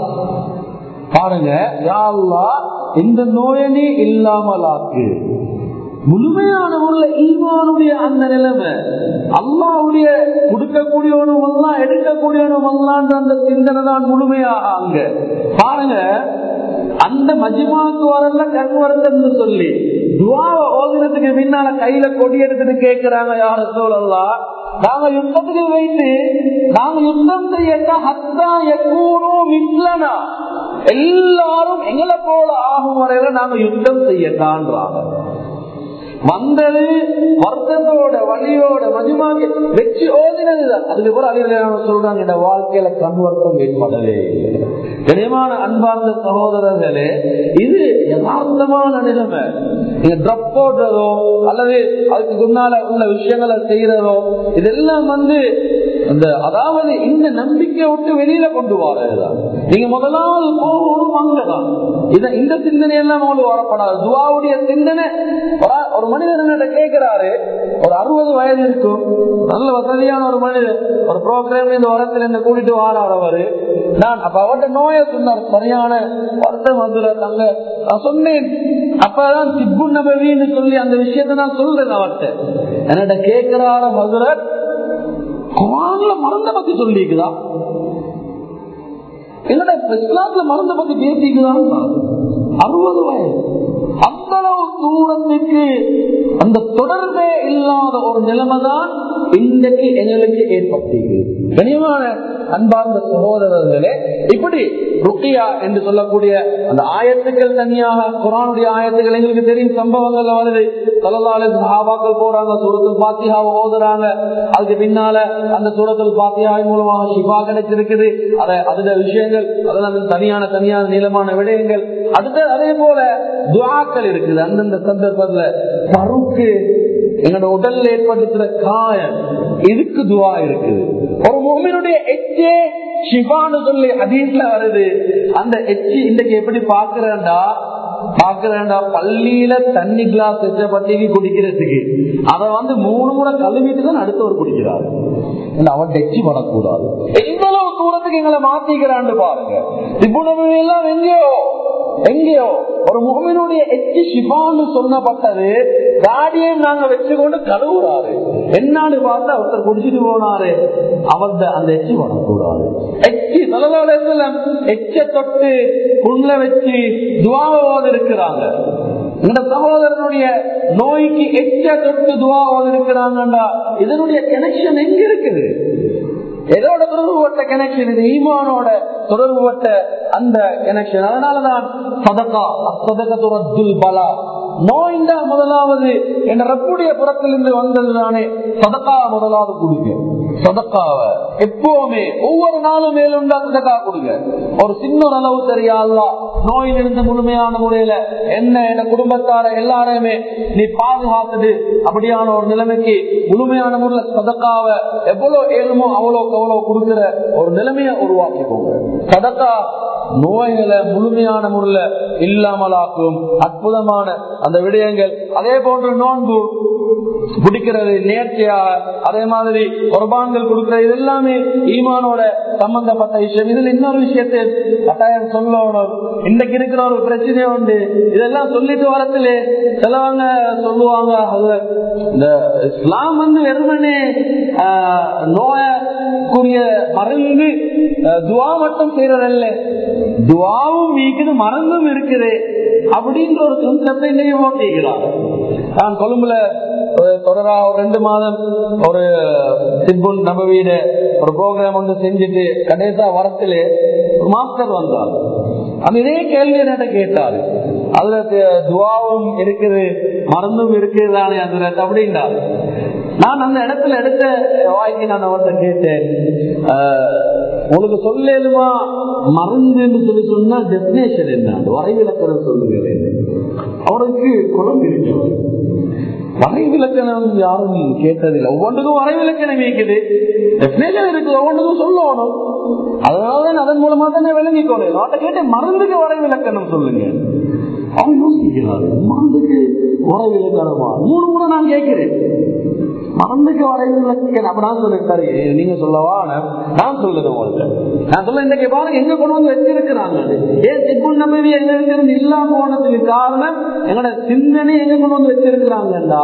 பாருங்க யாழ்லா இந்த நோயனே இல்லாமலாக்கு முழுமையான உள்ள ஈமானுடைய அந்த நிலைமை அல்லாவுடைய கொடுக்கக்கூடியவனும் எல்லாம் எடுக்கக்கூடியவனும் எல்லாம் அந்த சிந்தனை தான் முழுமையாக அங்க பாருங்க அந்த மஜிமாக்கு வரல கண் வரலன்னு சொல்லி துவாவை ஓதுனதுக்கு பின்னால கையில கொடி எடுத்துட்டு கேட்கிறாங்க யார சூழல்லாம் நாங்க யுத்தத்துக்கு வைத்து நாங்க யுத்தம் செய்யட்டா ஹத்தா எக்கூனும் மிஸ்லனா எல்லாரும் எங்களை போல ஆகும் வரையில நாங்க யுத்தம் செய்யட்டான்றாங்க வந்தது வருத்தத்தோட வழியோட மஜுமாக்கு வச்சு ஓதினதுதான் அதுக்கப்புறம் அழிவு சொல்றாங்க இந்த வாழ்க்கையில கண் வருத்தம் ஏற்படவே இல்லை கனியமான அன்பார்ந்த சகோதரர்களே இது யதார்த்தமான நிலைமை நீங்க ட்ரப் போடுறதோ அல்லது அதுக்கு முன்னால உள்ள விஷயங்களை செய்யறதோ இதெல்லாம் வந்து அந்த அதாவது இந்த நம்பிக்கையை விட்டு வெளியில கொண்டு வரதுதான் நீங்க முதலாவது போகணும் அங்கதான் இத இந்த சிந்தனை எல்லாம் உங்களுக்கு வரப்படாது துவாவுடைய சிந்தனை ஒரு மனிதர் என்ன கேட்கிறாரு ஒரு அறுபது வயது இருக்கும் நல்ல வசதியான ஒரு மனிதர் ஒரு ப்ரோக்ராம் இந்த வரத்துல என்ன கூட்டிட்டு வாராரு நான் அப்ப அவர்கிட்ட நோயை சொன்னார் சரியான வருத்தம் வந்துடுற அங்க நான் சொன்னேன் அப்பதான் சிப்பு நபவின்னு சொல்லி அந்த விஷயத்த நான் சொல்றேன் அவர்கிட்ட என்னட்ட கேட்கிறார மதுரர் குரான்ல மருந்த பத்தி சொல்லிக்குதா என்னோட இஸ்லாத்துல மருந்த பத்தி பேசிக்குதான் அறுபது வயது அந்த அளவு தூரத்துக்கு அந்த தொடர்பே இல்லாத ஒரு நிலைமை தான் இன்றைக்கு எங்களுக்கு ஏற்பட்டது கனியமான அன்பார்ந்த சகோதரர்களே இப்படி ருக்கியா என்று சொல்லக்கூடிய அந்த ஆயத்துக்கள் தனியாக குரானுடைய ஆயத்துக்கள் எங்களுக்கு தெரியும் சம்பவங்கள்ல வருது தலலால சஹாபாக்கள் போறாங்க சூரத்தில் பாத்தியாவை ஓதுறாங்க அதுக்கு பின்னால அந்த சூரத்தில் பாத்தியாவின் மூலமாக சிவா கிடைச்சிருக்குது அத அதுல விஷயங்கள் அதெல்லாம் தனியான தனியான நீளமான விடயங்கள் அடுத்த அதே போல துவாக்கள் இருக்குது அந்தந்த சந்தர்ப்பத்துல பருக்கு எங்களோட உடல்ல ஏற்படுத்துற காயம் இதுக்கு துவா இருக்குது ஒரு மூமினுடைய எச்சே ஷிபான்னு சொல்லி அதீஸ்ல வருது அந்த எச்சி இன்னைக்கு எப்படி பாக்குறேன்டா பாக்குறேன்டா பள்ளியில தண்ணி கிளாஸ் வச்ச பட்டிக்கு குடிக்கிறதுக்கு அத வந்து மூணு முறை கழுவிட்டு தான் அடுத்தவர் குடிக்கிறாரு அவன் எச்சி படக்கூடாது எவ்வளவு தூரத்துக்கு எங்களை மாத்திக்கிறான்னு பாருங்க இப்போ எல்லாம் எங்கேயோ எங்கேயோ ஒரு முகமினுடைய எச்சி சிபான்னு சொல்லப்பட்டது தாடியையும் நாங்க வச்சுக்கொண்டு கழுவுறாரு என்னன்னு பார்த்தா ஒருத்தர் குடிச்சிட்டு போனாரு அவர்த அந்த எச்சி வரக்கூடாது எச்சி நல்ல எச்ச தொட்டு புண்ல வச்சு துவாவோடு இருக்கிறாங்க இந்த சகோதரனுடைய நோய்க்கு எச்ச தொட்டு துவாவோடு இருக்கிறாங்கடா இதனுடைய கனெக்ஷன் எங்க இருக்குது எதோட தொடர்புபட்ட கனெக்ஷன் இது ஈமானோட தொடர்புபட்ட அந்த கனெக்ஷன் அதனாலதான் சதக்கா அசதக துரத்துல் பலா நோய்ந்தா முதலாவது என் ரப்புடைய புறத்திலிருந்து வந்தது தானே சதக்கா முதலாவது கொடுங்க சதக்காவ எப்பவுமே ஒவ்வொரு நாளும் மேலும் தான் சதக்கா கொடுங்க ஒரு சின்ன ஒரு அளவு தெரியாதா நோயிலிருந்து முழுமையான முறையில என்ன என் குடும்பத்தார எல்லாரையுமே நீ பாதுகாத்துட்டு அப்படியான ஒரு நிலைமைக்கு முழுமையான முறையில சதக்காவ எவ்வளவு ஏழுமோ அவ்வளவுக்கு அவ்வளவு கொடுக்கிற ஒரு நிலைமையை உருவாக்கிக்கோங்க சதக்கா நோய்களை முழுமையான முறையில இல்லாமலாக்கும் அற்புதமான அந்த விடயங்கள் அதே போன்று நோன்பு பிடிக்கிறது நேர்த்தியாக அதே மாதிரி குர்பான்கள் கொடுக்கிறது இது எல்லாமே ஈமானோட சம்பந்தப்பட்ட விஷயம் இதுல இன்னொரு விஷயத்தை கட்டாயம் சொல்லணும் இன்னைக்கு இருக்கிற ஒரு பிரச்சனை உண்டு இதெல்லாம் சொல்லிட்டு வரத்துல சிலவங்க சொல்லுவாங்க அது இந்த இஸ்லாம் வந்து வெறுமனே நோயக்கூடிய மருந்து துவா மட்டும் செய்யறதல்ல துவாவும் மீக்குது மருந்தும் இருக்குது அப்படின்ற ஒரு கன்செப்டை இன்னைக்கு ஓட்டிக்கிறாங்க நான் கொழும்புல தொடரா ஒரு ரெண்டு மாதம் ஒரு சிப்புன் நம்ம வீடு ஒரு ப்ரோக்ராம் ஒன்று செஞ்சுட்டு கடைசா வரத்திலே மாஸ்டர் வந்தார் அந்த இதே கேள்வி என்ன கேட்டாரு அதுல துவாவும் இருக்குது மருந்தும் இருக்குது தானே அதுல அப்படின்றாரு நான் அந்த இடத்துல எடுத்த வாய்க்கு நான் அவர்கிட்ட கேட்டேன் உங்களுக்கு சொல்லலுமா மருந்துன்னு சொல்லி சொன்னா டெபினேஷன் என்ன வரைவிலக்கணம் சொல்லுங்களேன் அவருக்கு குழம்பு இருக்கிறது வரைவிலக்கணம் யாரும் கேட்டதில்லை ஒவ்வொன்றுக்கும் வரைவிலக்கணம் இருக்குது டெபினேஷன் இருக்குது ஒவ்வொன்றுக்கும் சொல்லணும் அதனால அதன் மூலமா தானே விளங்கிக்கோணும் அவட்ட கேட்ட மருந்துக்கு வரைவிலக்கணம் சொல்லுங்க அவன் யோசிக்கிறாரு மருந்துக்கு வரைவிலக்கணமா மூணு முறை நான் கேட்கிறேன் மறந்துக்கு வரைவிலக்கணம் அப்ப நான் சொல்லிட்டாரு நீங்க சொல்லவா நான் சொல்லுது உங்களுக்கு நான் சொல்ல இன்னைக்கு பாருங்க எங்க கொண்டு வந்து வச்சிருக்கிறாங்க ஏன் திப்பு நம்பி எங்க இருந்து இல்லாம போனதுக்கு காரணம் எங்களோட சிந்தனை எங்க கொண்டு வந்து வச்சிருக்கிறாங்கடா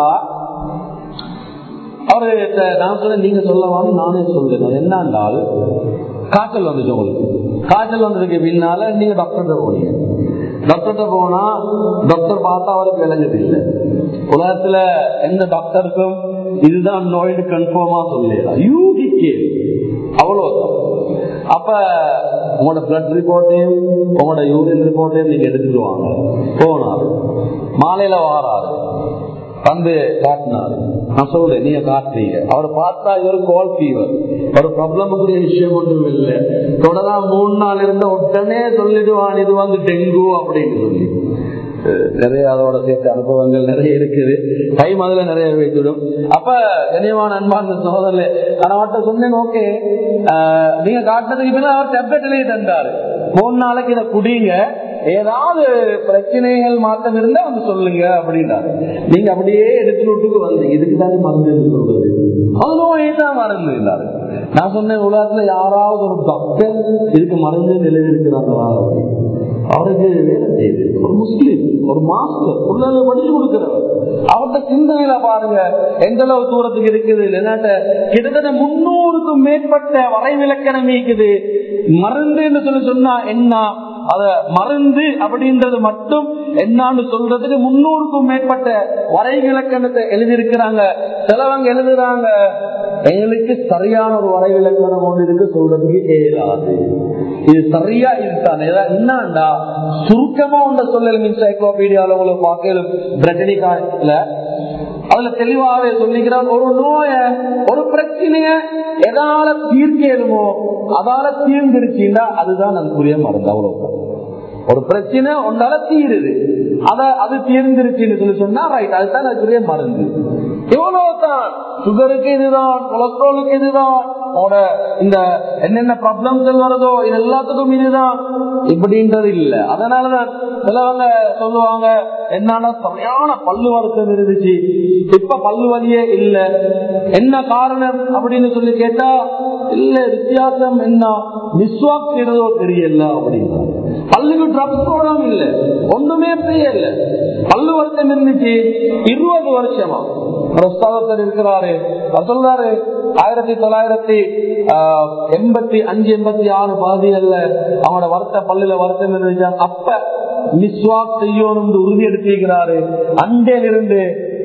அவரு நான் சொல்ல நீங்க சொல்லவான்னு நானே சொல்றேன் என்னன்றால் காய்ச்சல் வந்துச்சு உங்களுக்கு காய்ச்சல் வந்ததுக்கு பின்னால நீங்க டாக்டர்கிட்ட போனீங்க டாக்டர்கிட்ட போனா டாக்டர் பார்த்தா அவருக்கு விளங்குது இல்லை உலகத்துல எந்த டாக்டருக்கும் இதுதான் நோய்னு கன்ஃபார்மா சொல்லிடலாம் யூடிக்கே அவ்வளவுதான் அப்ப உங்களோட பிளட் ரிப்போர்ட்டையும் உங்களோட யூரின் ரிப்போர்ட்டையும் நீங்க எடுத்துட்டு வாங்க போனாரு மாலையில வாராரு வந்து காட்டினாரு நான் சொல்றேன் நீங்க காட்டுறீங்க அவர் பார்த்தா இவர் கோல் ஃபீவர் ஒரு ப்ராப்ளமுக்குரிய விஷயம் ஒன்றும் இல்லை தொடரா மூணு நாள் இருந்த உடனே சொல்லிடுவான் இது வந்து டெங்கு அப்படின்னு சொல்லி நிறைய அதோட சேர்த்த அனுபவங்கள் நிறைய இருக்குது டைம் அதுல நிறைய வைத்துடும் அப்ப கனியமான அன்பான சோதரில் கணவட்ட சொன்னேன் ஓகே நீங்க காட்டுறதுக்கு பின்னாடி அவர் டெப்லெட் எழுதி தந்தாரு மூணு நாளைக்கு இதை குடிங்க ஏதாவது பிரச்சனைகள் மாற்றம் இருந்தா வந்து சொல்லுங்க அப்படின்றாரு நீங்க அப்படியே எடுத்து விட்டுக்கு வந்து இதுக்கு தானே மருந்து சொல்றது அது நோயை தான் மருந்து இல்லாரு நான் சொன்னேன் உலகத்துல யாராவது ஒரு டாக்டர் இதுக்கு மருந்து எழுதி இருக்கிறாங்களா அவருக்கு வேலை செய்யுது ஒரு முஸ்லீம் ஒரு மாஸ்டர் உள்ள படிச்சு கொடுக்கிறவர் அவர்கிட்ட சிந்தனையில பாருங்க எந்த அளவு தூரத்துக்கு இருக்குது இல்லைன்னாட்ட கிட்டத்தட்ட முன்னூறுக்கும் மேற்பட்ட வரைவிலக்கணம் இருக்குது மருந்துன்னு சொல்லி சொன்னா என்ன அத மருந்து அப்படின்றது மட்டும் என்னான்னு சொல்றதுக்கு முன்னூறுக்கும் மேற்பட்ட வரைவிலக்கணத்தை எழுதியிருக்கிறாங்க சிலவங்க எழுதுறாங்க எங்களுக்கு சரியான ஒரு வரைவிலக்கணம் ஒன்று இருக்கு சொல்றதுக்கு ஏறாது இது சரியா இருக்காது என்னண்டா சுருக்கமா ஒன்ற சொல்லலும் என்சைக்ளோபீடியால உங்களுக்கு பார்க்கலும் பிரச்சனைக்கால அதுல தெளிவாகவே சொல்லிக்கிறார் ஒரு நோய ஒரு பிரச்சனைய எதால தீர்க்கலுமோ அதால தீர்ந்துருச்சுன்னா அதுதான் அதுக்குரிய மருந்து அவ்வளவுதான் ஒரு பிரச்சனை ஒன்றால தீருது அத அது தீர்ந்துருச்சுன்னு சொல்லி சொன்னா ரைட் அதுதான் அதுக்குரிய மருந்து இவ்வளவுதான் சுகருக்கு இதுதான் கொலஸ்ட்ராலுக்கு இதுதான் இந்த என்னென்ன ப்ராப்ளம்கள் வருதோ இது எல்லாத்துக்கும் இதுதான் இப்படின்றது இல்ல அதனாலதான் சிலவங்க சொல்லுவாங்க என்னன்னா சரியான பல்லு வருத்தம் இருந்துச்சு இப்ப பல்லு வலியே இல்ல என்ன காரணம் அப்படின்னு சொல்லி கேட்டா இல்ல வித்தியாசம் என்ன மிஸ்வாக் செய்யறதோ தெரியல அப்படின்னா பல்லுக்கு ட்ரப்ஸ் போடாம இல்ல ஒண்ணுமே தெரியல பல்லு வருத்தம் இருந்துச்சு இருபது வருஷமா பிரஸ்தாவத்தர் இருக்கிறாரு சொல்றாரு ஆயிரத்தி தொள்ளாயிரத்தி எண்பத்தி அஞ்சு எண்பத்தி ஆறு பாதிகள்ல அவனோட வருத்த பல்லுல வருத்தம் இருந்துச்சு அப்ப மிஸ்வாக் செய்யணும் உறுதி எடுத்திருக்கிறாரு அண்டையில இருந்து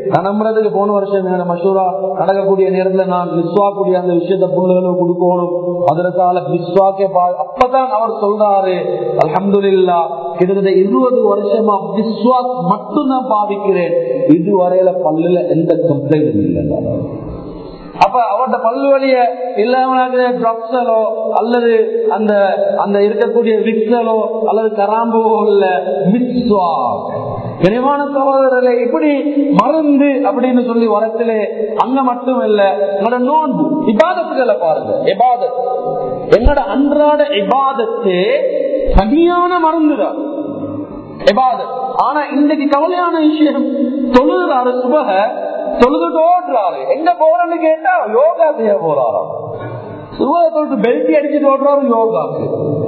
நான் நம்புறதுக்கு போன வருஷம் என்னோட மஷூரா நடக்கக்கூடிய நேரத்துல நான் விஸ்வாக்குடைய அந்த விஷயத்த புள்ளுகளும் கொடுக்கணும் அதற்கால விஸ்வாக்கே அப்பதான் அவர் சொல்றாரு அலமதுல்லா கிட்டத்தட்ட இருபது வருஷமா விஸ்வாக் மட்டும் தான் பாவிக்கிறேன் இதுவரையில பல்லுல எந்த கம்ப்ளைண்ட் இல்லை அப்ப அவர்கிட்ட பல்லு வழிய இல்லாம ட்ரக்ஸலோ அல்லது அந்த அந்த இருக்கக்கூடிய விக்ஸலோ அல்லது கராம்புவோ இல்ல விஸ்வா கனிவான சகோதரர்களை இப்படி மருந்து அப்படின்னு சொல்லி வரத்திலே அங்க மட்டும் இல்ல எங்களோட நோன்பு இபாதத்துகளை பாருங்க இபாதத் எங்களோட அன்றாட இபாதத்து சரியான மருந்துதான் இபாதத் ஆனா இன்னைக்கு கவலையான விஷயம் தொழுகிறாரு சுபக தொழுதுட்டு ஓடுறாரு எங்க போறன்னு கேட்டா யோகா செய்ய போறாராம் சுபக தொழுட்டு பெல்ட்டி அடிச்சுட்டு ஓடுறாரு யோகாக்கு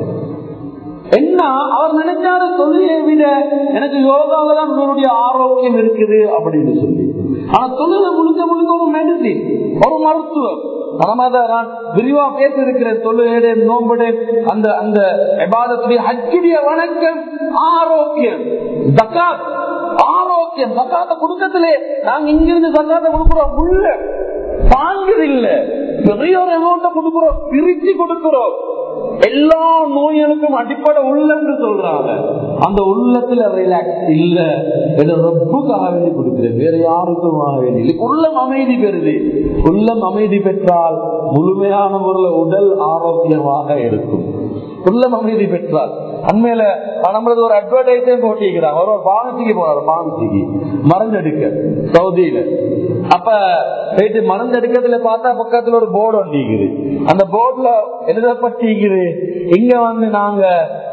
என்ன அவர் நினைச்சாரு தொழிலை விட எனக்கு யோகாவில தான் உங்களுடைய ஆரோக்கியம் இருக்குது அப்படின்னு சொல்லி ஆனா தொழில முழுக்க முழுக்க ஒரு மெடிசின் ஒரு மருத்துவம் நான் விரிவா பேச இருக்கிற தொழுகேடு நோம்புடு அந்த அந்த விவாதத்துடைய ஹஜ்ஜுடைய வணக்கம் ஆரோக்கியம் தக்காத் ஆரோக்கியம் தக்காத்த கொடுக்கத்திலே நாங்க இங்கிருந்து தக்காத்த கொடுக்கிறோம் உள்ள தாங்குது இல்ல பெரிய ஒரு அமௌண்ட கொடுக்கிறோம் பிரிச்சு கொடுக்கிறோம் எல்லா நோய்களுக்கும் அடிப்படை உள்ளன்னு சொல்றாங்க அந்த உள்ளத்துல ரிலாக்ஸ் இல்ல ரொம்பக்காக வேண்டி கொடுக்கிறேன் வேற யாருக்கும் வேண்டி உள்ளம் அமைதி பெறுது உள்ளம் அமைதி பெற்றால் முழுமையான முறையில் உடல் ஆரோக்கியமாக இருக்கும் உள்ளம் அமைதி பெற்றால் அண்மையில நம்மளது ஒரு அட்வர்டைஸே போட்டிக்கிறாங்க ஒரு பாமசிக்கு போறாரு பாமசிக்கு மருந்தெடுக்க சவுதியில அப்ப போயிட்டு மருந்தெடுக்கிறதுல பார்த்தா பக்கத்துல ஒரு போர்டு ஒட்டிக்குது அந்த போர்டுல எழுதப்பட்டிருக்குது இங்க வந்து நாங்க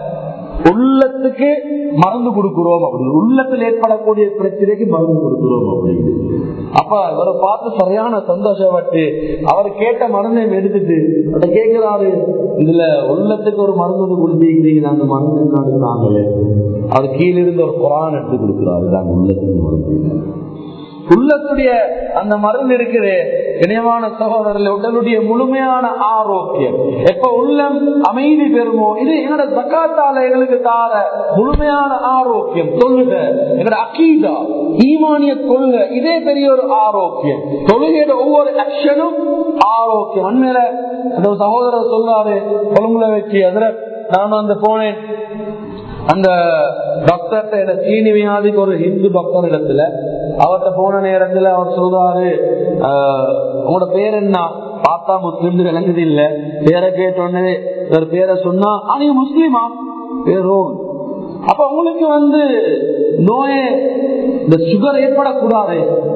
உள்ளத்துக்கு மருந்து கொடுக்கிறோம் அப்படின்னு உள்ளத்தில் ஏற்படக்கூடிய பிரச்சனைக்கு மருந்து கொடுக்கிறோம் அப்படின்னு அப்ப இவரை பார்த்து சரியான சந்தோஷப்பட்டு அவர் கேட்ட மருந்தை எடுத்துட்டு அதை கேட்கிறாரு இதுல உள்ளத்துக்கு ஒரு மருந்து கொடுத்திருக்கிறீங்க அந்த மருந்து என்ன நாங்களே அவர் கீழிருந்து ஒரு குரான் எடுத்து கொடுக்கிறாரு நாங்க உள்ளத்துக்கு மருந்து உள்ளத்துடைய அந்த மருந்து இருக்குது இணையமான சகோதரர்கள் உடலுடைய முழுமையான ஆரோக்கியம் எப்ப உள்ளம் அமைதி பெறுமோ இது எங்களோட தக்காத்தால எங்களுக்கு தார முழுமையான ஆரோக்கியம் சொல்லுக எங்களோட அக்கீதா ஈமானிய கொள்கை இதே பெரிய ஒரு ஆரோக்கியம் தொழுகையோட ஒவ்வொரு ஆக்ஷனும் ஆரோக்கியம் உண்மையில அந்த சகோதரர் சொல்றாரு கொழும்புல வச்சு அதுல நான் வந்து போனேன் அந்த டாக்டர்கிட்ட சீனி வியாதிக்கு ஒரு ஹிந்து டாக்டர் இடத்துல அவர்கிட்ட போன நேரத்துல அவர் சொல்றாரு உங்களோட பேர் என்ன பார்த்தா முஸ்லிம் விளங்குது இல்ல பேரை கேட்டோடனே ஒரு பேரை சொன்னா நீங்க முஸ்லீமா பேரும் அப்ப உங்களுக்கு வந்து நோய இந்த சுகர் ஏற்படக்கூடாது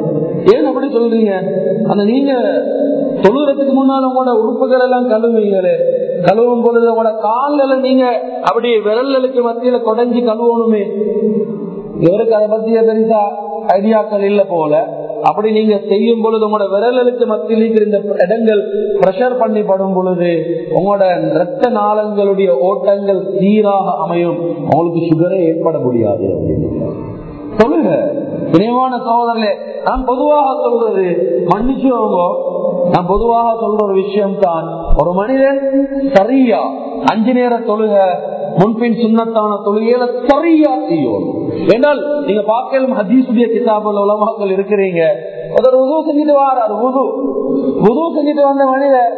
ஏன் அப்படி சொல்றீங்க அந்த நீங்க தொழுகிறதுக்கு முன்னால உங்களோட உறுப்புகள் எல்லாம் கழுவுவீங்களே கழுவும் பொழுது உங்களோட கால்ல நீங்க அப்படி விரல்களுக்கு மத்தியில கொடைஞ்சு கழுவணுமே இவருக்கு அதை பத்திய பெருசா ஐடியாக்கள் இல்ல போல அப்படி நீங்க செய்யும் பொழுது உங்களோட விரல்களுக்கு மத்தியில் இருக்கிற இந்த இடங்கள் பிரஷர் பண்ணி படும் பொழுது உங்களோட ரத்த நாளங்களுடைய ஓட்டங்கள் சீராக அமையும் உங்களுக்கு சுகரே ஏற்பட முடியாது அப்படின்னு சொல்லுங்க இனிமான சகோதரர்களே நான் பொதுவாக சொல்றது மன்னிச்சுவங்க நான் பொதுவாக சொல்ற ஒரு விஷயம் தான் ஒரு மனிதன் சரியா அஞ்சு நேர தொழுக முன்பின் சுண்ணத்தான தொழுகையில சரியா செய்யும் என்றால் நீங்க பார்க்கலும் ஹதீசுடைய கிதாபுல உலமாக்கள் இருக்கிறீங்க ஒரு உது செஞ்சுட்டு வாராரு உது உது செஞ்சுட்டு வந்த மனிதர்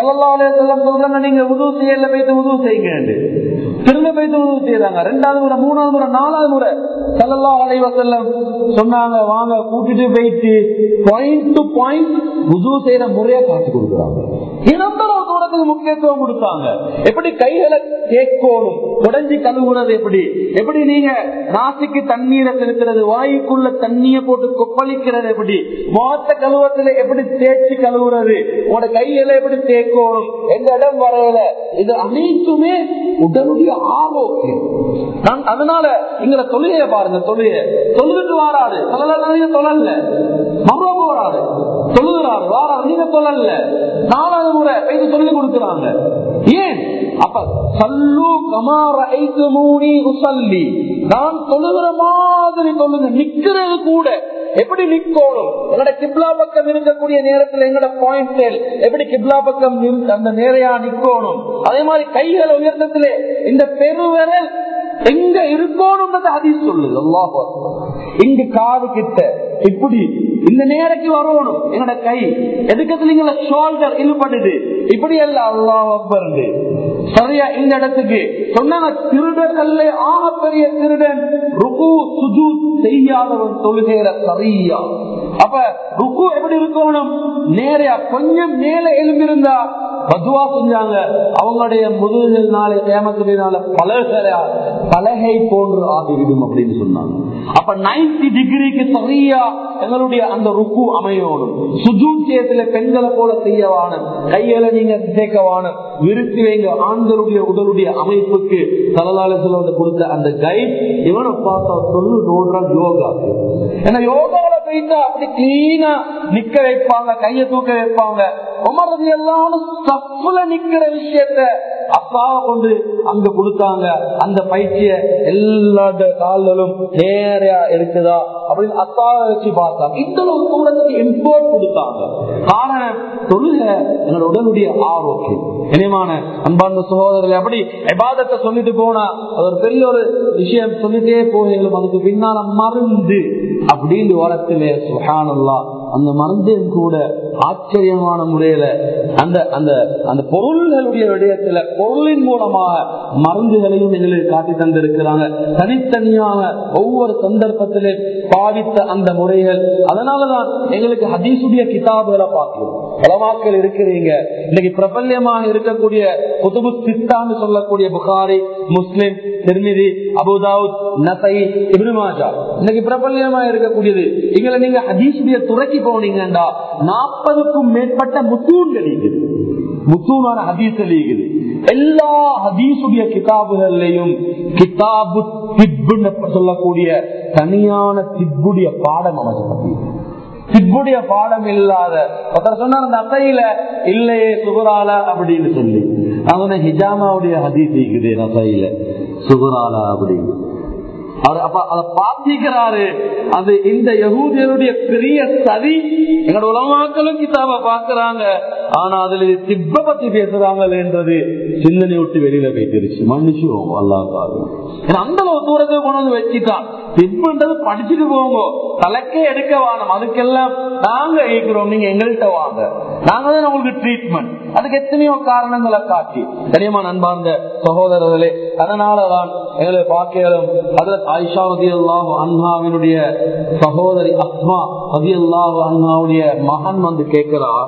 சொல்றாங்க நீங்க உதவு செய்யல போயிட்டு உதவு செய்யுங்க திரும்ப போயிட்டு உதவு செய்யறாங்க ரெண்டாவது முறை மூணாவது முறை நாலாவது முறை சல்லல்லா அலைவசல்லம் சொன்னாங்க வாங்க கூட்டிட்டு போயிட்டு பாயிண்ட் டு பாயிண்ட் உதவு செய்யற முறையை காட்டி கொடுக்குறாங்க நிரந்தர தூரத்துக்கு முக்கியத்துவம் கொடுத்தாங்க எப்படி கைகளை தேக்கோணும் உடஞ்சி கழுவுறது எப்படி எப்படி நீங்க நாசிக்கு தண்ணீரை செலுத்துறது வாயுக்குள்ள தண்ணிய போட்டு கொப்பளிக்கிறது எப்படி முகத்த கழுவத்துல எப்படி தேய்ச்சி கழுவுறது உங்களோட கையில எப்படி தேக்கோணும் எந்த இடம் வரையில இது அனைத்துமே உடலுடைய ஆரோக்கியம் நான் அதனால இங்க தொழிலை பாருங்க தொழில தொழுதுட்டு வாராரு தொழல மறுபடியும் வராது தொழுகிறாரு வாராரு நீங்க தொழல நாலாவது முறை பேசி சொல்லி கொடுக்குறாங்க ஏன் அப்ப சல்லு கமார ஐந்து மூணி உசல்லி நான் தொழுகிற மாதிரி தொழுங்க நிக்கிறது கூட எப்படி நிக்கணும் எங்கட கிப்லா பக்கம் இருக்கக்கூடிய நேரத்தில் எங்கட பாயிண்ட் எப்படி கிப்லா பக்கம் அந்த நேரையா நிக்கணும் அதே மாதிரி கைகளை உயர்த்தத்திலே இந்த பெருவரல் எங்க இருக்கணும் ஹதீஸ் சொல்லுது அல்லாஹ் இங்கு காது கிட்ட இப்படி இந்த நேரக்கு வரணும் என்னோட கை எதுக்கத்துல ஷோல்டர் இழுபடுது இப்படி அல்ல அல்லாஹ் அக்பர் சரியா இந்த இடத்துக்கு சொன்னாங்க திருடர்கள்ல ஆக பெரிய திருடன் ருக்கு சுஜு செய்யாதவன் தொழுகையில சரியா அப்ப ருக்கு எப்படி இருக்கணும் நேரையா கொஞ்சம் மேல எழுந்திருந்தா பதுவா செஞ்சாங்க அவங்களுடைய முதுகில் நாளை கேமத்தினால பலகை பலகை போன்று ஆகிவிடும் அப்படின்னு சொன்னாங்க அப்ப நைன்டி டிகிரிக்கு சரியா எங்களுடைய அந்த ருக்கு அமையணும் சுஜூத்தியத்துல பெண்களை போல செய்யவான கையில நீங்க சேர்க்கவான விருத்தி வைங்க ஆண்களுடைய உடலுடைய அமைப்புக்கு தலலால செல்வதை கொடுத்த அந்த கைட் இவனை பார்த்தா சொல்லு நோடுறான் யோகா ஏன்னா யோகாவில போயிட்டா அப்படி கிளீனா நிக்க வைப்பாங்க கையை தூக்க வைப்பாங்க உமரது எல்லாம் சப்புல நிக்கிற விஷயத்த அப்பாவை கொண்டு அங்க கொடுத்தாங்க அந்த பயிற்சிய எல்லா கால்களும் நேரையா இருக்குதா அப்படின்னு அப்பாவை வச்சு பார்த்தாங்க இந்த அளவு தூரத்துக்கு இம்போர்ட் கொடுத்தாங்க காரணம் தொழுக என்னோட உடலுடைய ஆரோக்கியம் இனிமான அன்பார்ந்த சகோதரர்கள் அப்படி எபாதத்தை சொல்லிட்டு போனா அது ஒரு பெரிய ஒரு விஷயம் சொல்லிட்டே போகலும் அதுக்கு பின்னால மருந்து அப்படின்னு வரத்திலே சுகானல்லா அந்த மருந்தையும் கூட ஆச்சரியமான முறையில அந்த அந்த அந்த பொருள்களுடைய விடயத்துல பொருளின் மூலமாக மருந்துகளையும் எங்களுக்கு காட்டி தந்திருக்கிறாங்க தனித்தனியாக ஒவ்வொரு சந்தர்ப்பத்திலே பாவித்த அந்த முறைகள் அதனாலதான் எங்களுக்கு ஹதீசுடைய கிதாபுகளை பார்க்கிறோம் பலமாக்கள் இருக்கிறீங்க இன்னைக்கு பிரபல்யமாக இருக்கக்கூடிய புதுபு சித்தான்னு சொல்லக்கூடிய புகாரி முஸ்லிம் திருநிதி அபுதாவுத் நசை இபிமாஜா இன்னைக்கு பிரபல்யமா இருக்கக்கூடியது எங்களை நீங்க ஹதீசுடைய துறைக்கு போனீங்கன்னா நாற்பதுக்கும் மேற்பட்ட முத்தூன்கள் இருக்குது முத்தூனான ஹதீஸ் இருக்குது எல்லா ஹதீசுடைய கிதாபுகள்லையும் கிதாபு திப்புன்னு சொல்லக்கூடிய தனியான திப்புடைய பாடம் அமைக்கப்பட்டிருக்கு திப்புடைய பாடம் இல்லாத ஒருத்தர் சொன்னார் அந்த அசையில இல்லையே சுகுரால அப்படின்னு சொல்லி நான் சொன்னேன் ஹிஜாமாவுடைய ஹதீஸ் இருக்குது நசையில சுகுராலா அப்படின்னு அவர் அப்ப அதை பார்த்திக்கிறாரு அது இந்த யகூதியருடைய பெரிய சதி எங்களோட உலமாக்களும் கிதாப பாக்குறாங்க ஆனா அதுல திப்ப பத்தி பேசுறாங்க என்றது சிந்தனை விட்டு வெளியில போயிட்டுருச்சு மன்னிச்சுவோம் அல்லாக்காது அந்த அளவு தூரத்தை கொண்டு வந்து வச்சுட்டான் திப்புன்றது படிச்சுட்டு போங்க தலைக்கே எடுக்க வானம் அதுக்கெல்லாம் நாங்க இருக்கிறோம் நீங்க எங்கள்கிட்ட வாங்க நாங்க தான் உங்களுக்கு ட்ரீட்மெண்ட் அதுக்கு எத்தனையோ காரணங்களை காட்டி தெரியுமா நண்பார்ந்த சகோதரர்களே அதனாலதான் எங்களை பார்க்கலும் அதுல ஆயிஷா ரதி அல்லாஹு அன்ஹாவினுடைய சகோதரி அஸ்மா ரதி அல்லாஹு அன்ஹாவுடைய மகன் வந்து கேட்கிறார்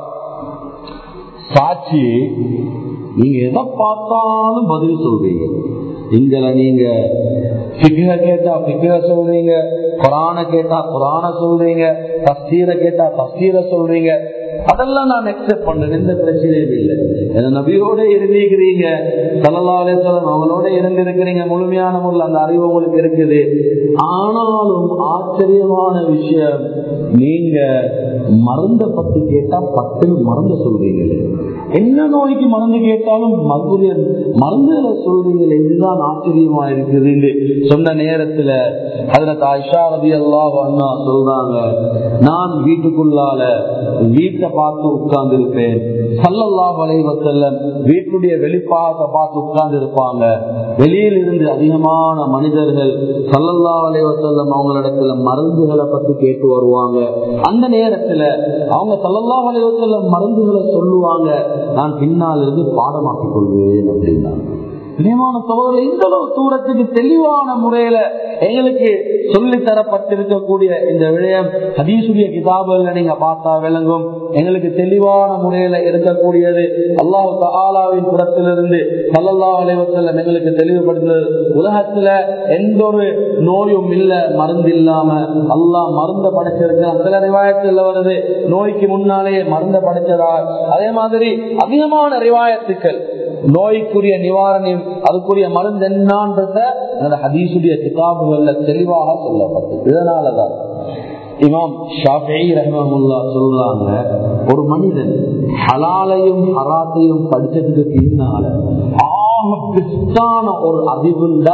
சாட்சி நீங்க எதை பார்த்தாலும் பதில் சொல்றீங்க இங்கல நீங்க பிக்கிர கேட்டா பிக்கிர சொல்றீங்க குரான கேட்டா குரான சொல்றீங்க தஸ்தீர கேட்டா தஸ்தீர சொல்றீங்க அதெல்லாம் நான் எக்ஸெப்ட் பண்றேன் எந்த பிரச்சனையும் இல்லை நபியோட இருந்திருக்கிறீங்க சலல்லாலேஸ்வரம் அவங்களோட இருந்திருக்கிறீங்க முழுமையான முறையில் அந்த அறிவு உங்களுக்கு இருக்குது ஆனாலும் ஆச்சரியமான விஷயம் நீங்க மருந்த பத்தி கேட்டா பட்டுன்னு மருந்து சொல்றீங்களே என்ன நோய்க்கு மருந்து கேட்டாலும் மருந்து மருந்துகளை சொல்றீங்களே இதுதான் ஆச்சரியமா இருக்குது சொன்ன நேரத்துல அதுல தாய்ஷா ரதி அல்லாஹ் அண்ணா சொல்றாங்க நான் வீட்டுக்குள்ளால வீட்டை பார்த்து உட்கார்ந்து இருப்பேன் சல்லல்லா வலைவசல்லம் வீட்டுடைய வெளிப்பாகத்தை பார்த்து உட்கார்ந்து இருப்பாங்க வெளியில் இருந்து அதிகமான மனிதர்கள் சல்லல்லா வலைவசல்லம் அவங்களிடத்துல மருந்துகளை பத்தி கேட்டு வருவாங்க அந்த நேரத்துல அவங்க சல்லல்லா வலைவசல்லம் மருந்துகளை சொல்லுவாங்க நான் பின்னால் இருந்து பாடமாக்கிக் கொள்வேன் அப்படின்னா பிரியமான சகோதரர் இந்த அளவு தூரத்துக்கு தெளிவான முறையில எங்களுக்கு சொல்லி தரப்பட்டிருக்கக்கூடிய இந்த விடயம் ஹதீசுடைய கிதாபுல நீங்க பார்த்தா விளங்கும் எங்களுக்கு தெளிவான முறையில இருக்கக்கூடியது அல்லாஹு ஆலாவின் புறத்திலிருந்து சல்லல்லா அலைவசல்லம் எங்களுக்கு தெளிவுபடுத்துறது உலகத்துல எந்த ஒரு நோயும் இல்ல மருந்து இல்லாம அல்லாஹ் மருந்த படைச்சிருக்கான் சில ரிவாயத்துல வருது நோய்க்கு முன்னாலேயே மருந்த படைச்சதா அதே மாதிரி அதிகமான ரிவாயத்துக்கள் நோய்க்குரிய நிவாரணம் அதுக்குரிய மருந்து என்னன்றத ஹதீசுடைய கிதாபுகள்ல தெளிவாக சொல்லப்பட்டது இதனாலதான் இமாம் ஷாஃபி ரஹமுல்லா சொல்றாங்க ஒரு மனிதன் ஹலாலையும் ஹராத்தையும் படிச்சதுக்கு பின்னால ஆக பெஸ்டான ஒரு அறிவுண்டா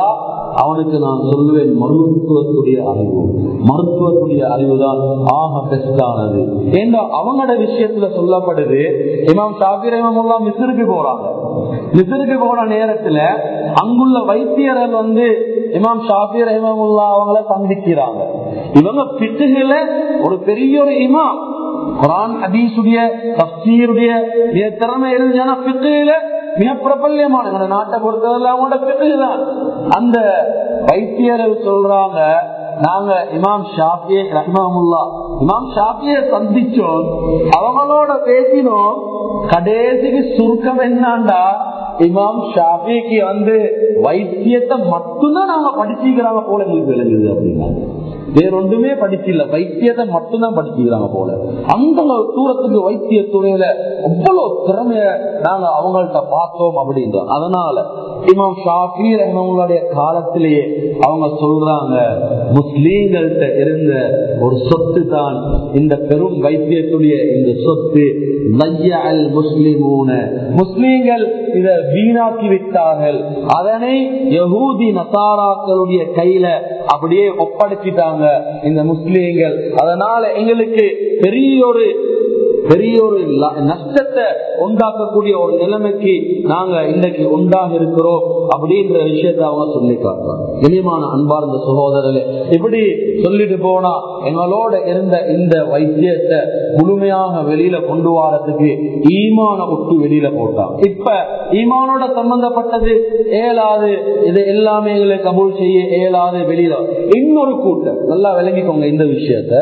அவனுக்கு நான் சொல்லுவேன் மருத்துவத்துடைய அறிவு மருத்துவத்துடைய அறிவு தான் ஆக பெஸ்டானது ஏன்னா அவங்களோட விஷயத்துல சொல்லப்படுது இமாம் ஷாபிர் இமாம் மிசிறுக்கு போறாங்க மிசிறுக்கு போன நேரத்துல அங்குள்ள வைத்தியர்கள் வந்து இமாம் ஷாபி ரஹிமமுல்லா அவங்கள சந்திக்கிறாங்க இவங்க பிட்டுகள ஒரு பெரிய ஒரு இமாம் குரான் ஹதீசுடைய தப்சீருடைய மிக திறமை இருந்துச்சுன்னா பிட்டுகள மிக பிரபல்யமான எங்க நாட்டை பொறுத்தவரை அவங்களோட பிட்டு தான் அந்த வைத்தியர்கள் சொல்றாங்க நாங்க இமாம் ஷாஃபியை ரஹ்மமுல்லா இமாம் ஷாஃபிய சந்திச்சோம் அவங்களோட பேசினோம் கடைசிக்கு சுருக்கம் என்னாண்டா இமாம் ஷாஃபிக்கு வந்து வைத்தியத்தை மட்டும்தான் நாங்க படிச்சுக்கிறாங்க போல எங்களுக்கு விளங்குது அப்படின்னா வேற ஒன்றுமே படிக்கல வைத்தியத்தை மட்டும்தான் படிச்சுக்கிறாங்க போல அந்த தூரத்துக்கு வைத்திய துறையில அவ்வளவு திறமைய நாங்க அவங்கள்ட்ட பார்த்தோம் அப்படின்றோம் அதனால இமாம் ஷாஃபி ரஹ்மங்களுடைய காலத்திலேயே அவங்க சொல்றாங்க முஸ்லீம்கள்ட்ட இருந்த ஒரு சொத்து தான் இந்த பெரும் வைத்தியத்துடைய இந்த சொத்து முஸ்லிமூன முஸ்லீம்கள் இதை வீணாக்கி விட்டார்கள் அதனை யகூதி நசாராக்களுடைய கையில அப்படியே ஒப்படைச்சிட்டாங்க இந்த முஸ்லீம்கள் அதனால எங்களுக்கு பெரிய ஒரு பெரிய ஒரு நஷ்டத்தை உண்டாக்கக்கூடிய ஒரு நிலைமைக்கு நாங்க இன்னைக்கு உண்டாக இருக்கிறோம் அப்படின்ற விஷயத்த அவங்க சொல்லி காட்டுறாங்க இனிமான அன்பார்ந்த சகோதரர்களே இப்படி சொல்லிட்டு போனா எங்களோட இருந்த இந்த வைத்தியத்தை முழுமையாக வெளியில கொண்டு வரதுக்கு ஈமான ஒட்டு வெளியில போட்டான் இப்ப ஈமானோட சம்பந்தப்பட்டது ஏலாது இது எல்லாமே எங்களை கபூல் செய்ய ஏலாது வெளியில இன்னொரு கூட்டம் நல்லா விளங்கிக்கோங்க இந்த விஷயத்த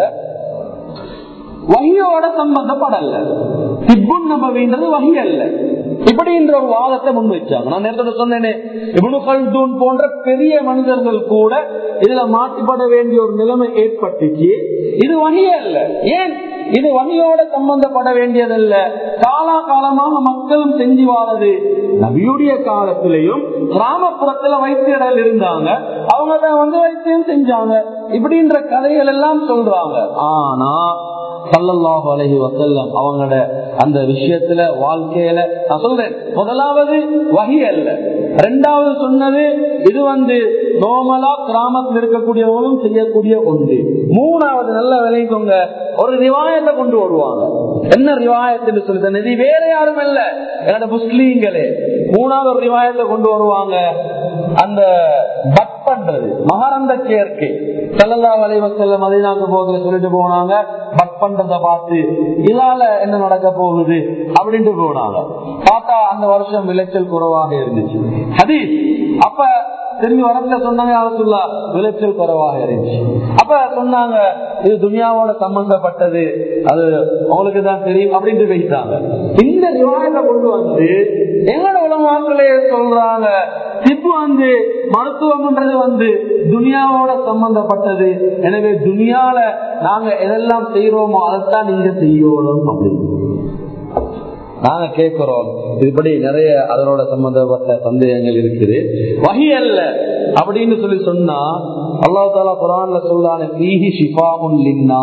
வகியோட சம்பந்தப்படல திப்புன் நபவின்றது வகி அல்ல இப்படின்ற ஒரு வாதத்தை முன் வச்சாங்க நான் நேரத்தோட சொன்னேனே இவனு கல்தூன் போன்ற பெரிய மனிதர்கள் கூட இதுல மாட்டிப்பட வேண்டிய ஒரு நிலைமை ஏற்பட்டுச்சு இது வகி அல்ல ஏன் இது வகையோட சம்பந்தப்பட வேண்டியதல்ல காலா காலமாக மக்களும் செஞ்சு வாழது நபியுடைய காலத்திலையும் கிராமப்புறத்துல வைத்தியர்கள் இருந்தாங்க அவங்க தான் வந்து வைத்தியம் செஞ்சாங்க இப்படின்ற கதைகள் எல்லாம் சொல்றாங்க ஆனா சல்லல்லாஹு அலஹி வசல்லம் அவங்களோட அந்த விஷயத்துல வாழ்க்கையில நான் சொல்றேன் முதலாவது வகி அல்ல ரெண்டாவது சொன்னது இது வந்து நோமலா கிராமத்தில் இருக்கக்கூடியவங்களும் செய்யக்கூடிய ஒன்று மூணாவது நல்ல விளைவிக்கோங்க ஒரு ரிவாயத்தை கொண்டு வருவாங்க என்ன ரிவாயத்துன்னு சொல்லி இது வேற யாரும் இல்ல என்னோட முஸ்லீம்களே மூணாவது ஒரு ரிவாயத்தை கொண்டு வருவாங்க அந்த பட் பண்றது மகரந்த சேர்க்கை செல்லல்லா வலைவசல்ல மதினாக்கு போகுது சொல்லிட்டு போனாங்க பட் பண்றத பார்த்து இதால என்ன நடக்க போகுது அப்படின்ட்டு போனாங்க பார்த்தா அந்த வருஷம் விளைச்சல் குறைவாக இருந்துச்சு ஹதீஸ் அப்ப திரும்பி வரத்துல சொன்னாங்க அவசுல்லா விளைச்சல் குறைவாக இருந்துச்சு அப்ப சொன்னாங்க இது துனியாவோட சம்பந்தப்பட்டது அது உங்களுக்கு தான் தெரியும் அப்படின்ட்டு வைத்தாங்க இந்த நிவாரணத்தை கொண்டு வந்து எங்களோட உலமாக்களே சொல்றாங்க சிப்பு வந்து மருத்துவம்ன்றது வந்து துனியாவோட சம்பந்தப்பட்டது எனவே துனியால நாங்க எதெல்லாம் செய்யறோமோ அதைத்தான் நீங்க செய்யணும் அப்படின்னு நாங்க கேட்கிறோம் இப்படி நிறைய அதனோட சம்பந்தப்பட்ட சந்தேகங்கள் இருக்குது வகி அல்ல அப்படின்னு சொல்லி சொன்னா அல்லா தாலா குரான்ல சொல்றான பீஹி ஷிஃபாமுன் லின்னா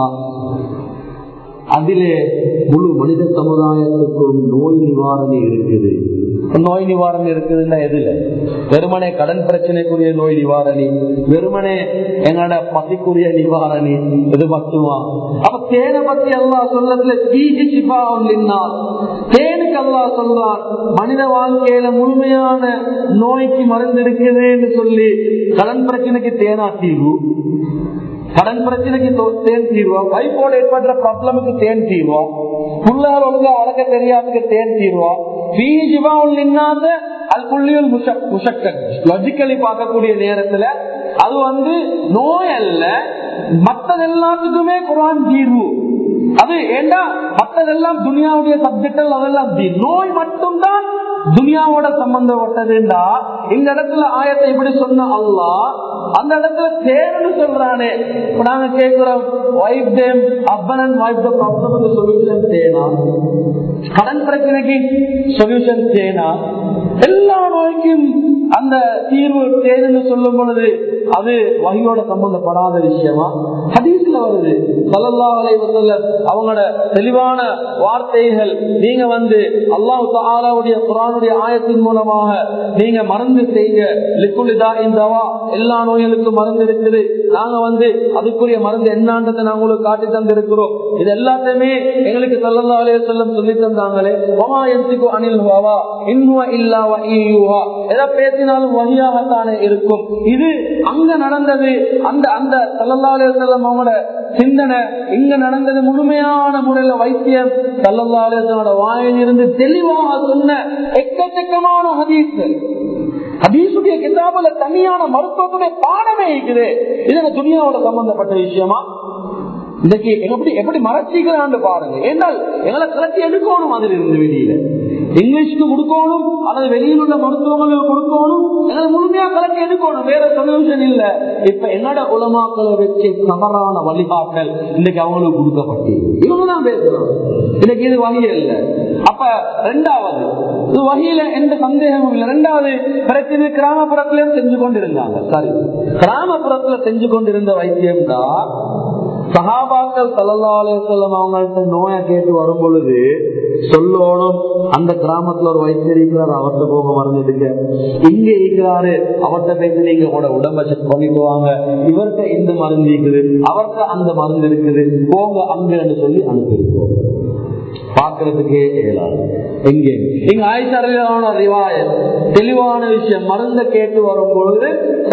அதிலே முழு மனித சமுதாயத்துக்கும் நோய் நிவாரணி இருக்குது நோய் நிவாரணி இருக்குதுன்னா எதுல வெறுமனே கடன் பிரச்சனைக்குரிய நோய் நிவாரணி வெறுமனே எங்களோட பசிக்குரிய நிவாரணி இது மட்டுமா அப்ப தேனை பத்தி அல்லா சொல்லத்துல பீஜி சிபா தேனுக்கு அல்லா சொல்றான் மனித வாழ்க்கையில முழுமையான நோய்க்கு மருந்து இருக்குதுன்னு சொல்லி கடன் பிரச்சனைக்கு தேனா தீர்வு கடன் பிரச்சனைக்கு தேன் தீர்வோம் வைஃபோட ஏற்படுற ப்ராப்ளமுக்கு தேன் தீர்வோம் புள்ளார் ஒழுங்கா வளர்க்க தெரியாதுக்கு தேன் தீர்வோம் பார்க்கக்கூடிய நேரத்துல அது வந்து நோய் அல்ல மற்றது எல்லாத்துக்குமே குரான் தீர்வு அது ஏண்டா மற்றதெல்லாம் துனியாவுடைய சப்ஜெக்ட் அதெல்லாம் நோய் மட்டும்தான் துனியாவோட சம்பந்தப்பட்டதுண்டா இந்த இடத்துல ஆயத்தை இப்படி சொன்ன அல்லா அந்த இடத்துல தேர்னு சொல்றானே இப்ப நாங்க கேட்கிறோம் வைஃப் தேம் அப்பன் and wife the problem solution தேனா கடன் பிரச்சனைக்கு சொல்யூஷன் தேனா எல்லா நோய்க்கும் அந்த தீர்வு தேர்ன்னு சொல்லும் பொழுது அது வகையோட சம்பந்தப்படாத விஷயமா ஹதீஸ்ல வருது சல்லல்லா அலைவசல்லம் அவங்களோட தெளிவான வார்த்தைகள் நீங்க வந்து அல்லாஹு தாலாவுடைய குரானுடைய ஆயத்தின் மூலமாக நீங்க மருந்து செய்ய லிக்குலிதா இந்தவா எல்லா நோய்களுக்கும் மருந்து இருக்குது நாங்க வந்து அதுக்குரிய மருந்து என்னன்றதை நாங்க உங்களுக்கு காட்டி தந்திருக்கிறோம் இது எல்லாத்தையுமே எங்களுக்கு சல்லல்லா அலைவசல்லம் சொல்லி தந்தாங்களே ஒமா எந்திக்கு அனில் ஹுவா இன்னுவ இல்லா வஹீயுஹா எதை பேசினாலும் வழியாகத்தானே இருக்கும் இது அங்க நடந்தது அந்த அந்த சல்லல்லா அலைவசல்லம் அவங்களோட சிந்தனை இங்க நடந்தது முழுமையான முறையில வைத்தியம் சல்லல்லா அலைவசனோட வாயிலிருந்து தெளிவாக சொன்ன எக்கச்சக்கமான ஹதீஸ்கள் ஹதீசுடைய கிதாபுல தனியான மருத்துவத்துடைய பாடமே இருக்குது இது துணியாவோட சம்பந்தப்பட்ட விஷயமா இன்னைக்கு எப்படி எப்படி மறைச்சிக்கிறான்னு பாருங்க ஏன்னால் எங்களை கிளச்சி எடுக்கணும் அதில் இருந்து வெளியில இங்கிலீஷ்க்கு கொடுக்கணும் அல்லது வெளியில் உள்ள மருத்துவங்களுக்கு கொடுக்கணும் எங்களை முழுமையா கிளச்சி எடுக்கணும் வேற சொல்யூஷன் இல்ல இப்ப என்னோட உலமாக்களை வச்சு தவறான வழிகாட்டல் இன்னைக்கு அவங்களுக்கு கொடுக்கப்பட்டு இவங்க தான் பேசுறாங்க இன்னைக்கு இது வகையில் இல்ல அப்ப ரெண்டாவது இது வகையில எந்த சந்தேகமும் இல்லை ரெண்டாவது பிரச்சனை கிராமப்புறத்திலும் செஞ்சு கொண்டிருந்தாங்க சரி கிராமப்புறத்துல செஞ்சு கொண்டிருந்த வைத்தியம் தான் சகாபாக்கள் சல்லாசல்லம் அவங்கள்ட்ட நோயை கேட்டு வரும் பொழுது சொல்லணும் அந்த கிராமத்துல ஒரு வைத்தியர் இருக்கிறார் அவர்கிட்ட போக மறந்துடுங்க இங்க இருக்கிறாரு அவர்கிட்ட பேசி நீங்க கூட உடம்ப செக் பண்ணிட்டு வாங்க இவர்கிட்ட இந்த மருந்து இருக்குது அவர்கிட்ட அந்த மருந்து இருக்குது போங்க அங்கன்னு சொல்லி அனுப்பியிருக்கோம் பாக்குறதுக்கே இயலாது எங்கே இங்க ஆயிஷான ரிவாய தெளிவான விஷயம் மருந்த கேட்டு வரும் பொழுது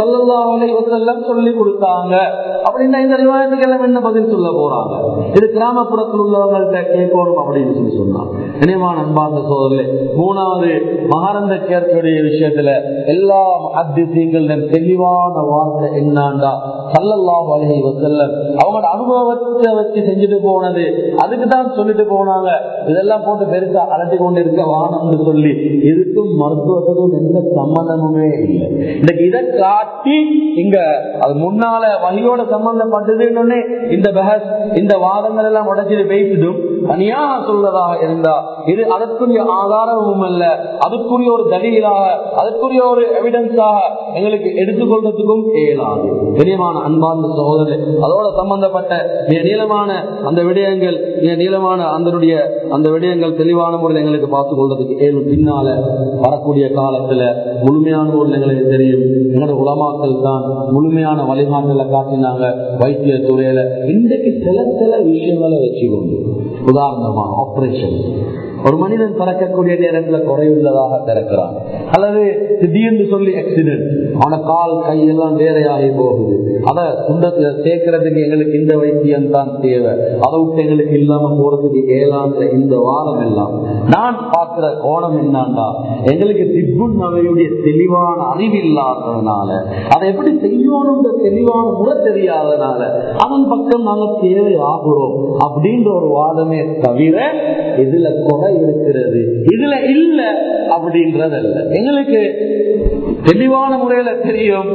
சொல்லலாம் சொல்லி கொடுத்தாங்க அப்படின்னா இந்த ரிவாயத்துக்கு எல்லாம் என்ன பதில் சொல்ல போறாங்க இது கிராமப்புறத்தில் உள்ளவங்கள்ட்ட கேட்கணும் அப்படின்னு சொல்லி சொன்னாங்க நினைவான அன்பார்ந்த சோதரில் மூணாவது மகாரந்த கேட்கக்கூடிய விஷயத்துல எல்லா அதிசயங்களும் தெளிவான வார்த்தை என்னாண்டா சல்லல்லாஹ் அலஹி வசல்லம் அவங்களோட அனுபவத்தை வச்சு செஞ்சுட்டு போனது அதுக்கு தான் சொல்லிட்டு போனாங்க இதெல்லாம் போட்டு பெருசா அலட்டி கொண்டு இருக்க வானம்னு சொல்லி இதுக்கும் மருத்துவத்துக்கும் எந்த சம்பந்தமுமே இல்லை இன்னைக்கு இதை காட்டி இங்க அது முன்னால வழியோட சம்பந்தப்பட்டதுன்னு இந்த பஹஸ் இந்த வாதங்கள் எல்லாம் உடச்சிட்டு பேசிட்டும் தனியாக சொல்றதாக இருந்தா இது அதற்குரிய ஆதாரமும் அல்ல அதுக்குரிய ஒரு தடியிலாக அதுக்குரிய ஒரு எவிடன்ஸாக எங்களுக்கு எடுத்துக்கொள்றதுக்கும் இயலாது பெரியமான அன்பார்ந்த சகோதரர் அதோட சம்பந்தப்பட்ட மிக நீளமான அந்த விடயங்கள் மிக நீளமான அதனுடைய அந்த விடயங்கள் தெளிவான முறையில் எங்களுக்கு பார்த்துக் கொள்றதுக்கு ஏழு பின்னால வரக்கூடிய காலத்துல முழுமையான முறையில் எங்களுக்கு தெரியும் எங்களோட உலமாக்கள் தான் முழுமையான வழிகாட்டல காட்டினாங்க வைத்திய துறையில இன்றைக்கு சில சில விஷயங்களை வச்சுக்கொண்டு உதாரணமா ஆபரேஷன் ஒரு மனிதன் பிறக்கக்கூடிய நேரத்துல குறையுள்ளதாக பிறக்கிறான் அல்லது திடீர்னு சொல்லி ஆக்சிடென்ட் அவன கால் கையெல்லாம் வேறையாகி போகுது அதை குண்டத்துல சேர்க்கறதுக்கு எங்களுக்கு இந்த வைத்தியம் தான் தேவை அதை விட்டு எங்களுக்கு இல்லாம போறதுக்கு ஏழான்ற இந்த வாரம் எல்லாம் நான் பார்க்கிற கோணம் என்னன்னா எங்களுக்கு திப்புன் நவையுடைய தெளிவான அறிவு இல்லாததுனால அதை எப்படி செய்யணும்ன்ற தெளிவான முறை தெரியாததுனால அதன் பக்கம் நாங்க தேவை ஆகுறோம் அப்படின்ற ஒரு வாதமே தவிர இதுல குறை இருக்கிறது இதுல இல்ல அப்படின்றது அல்ல எங்களுக்கு தெளிவான முறையில தெரியும்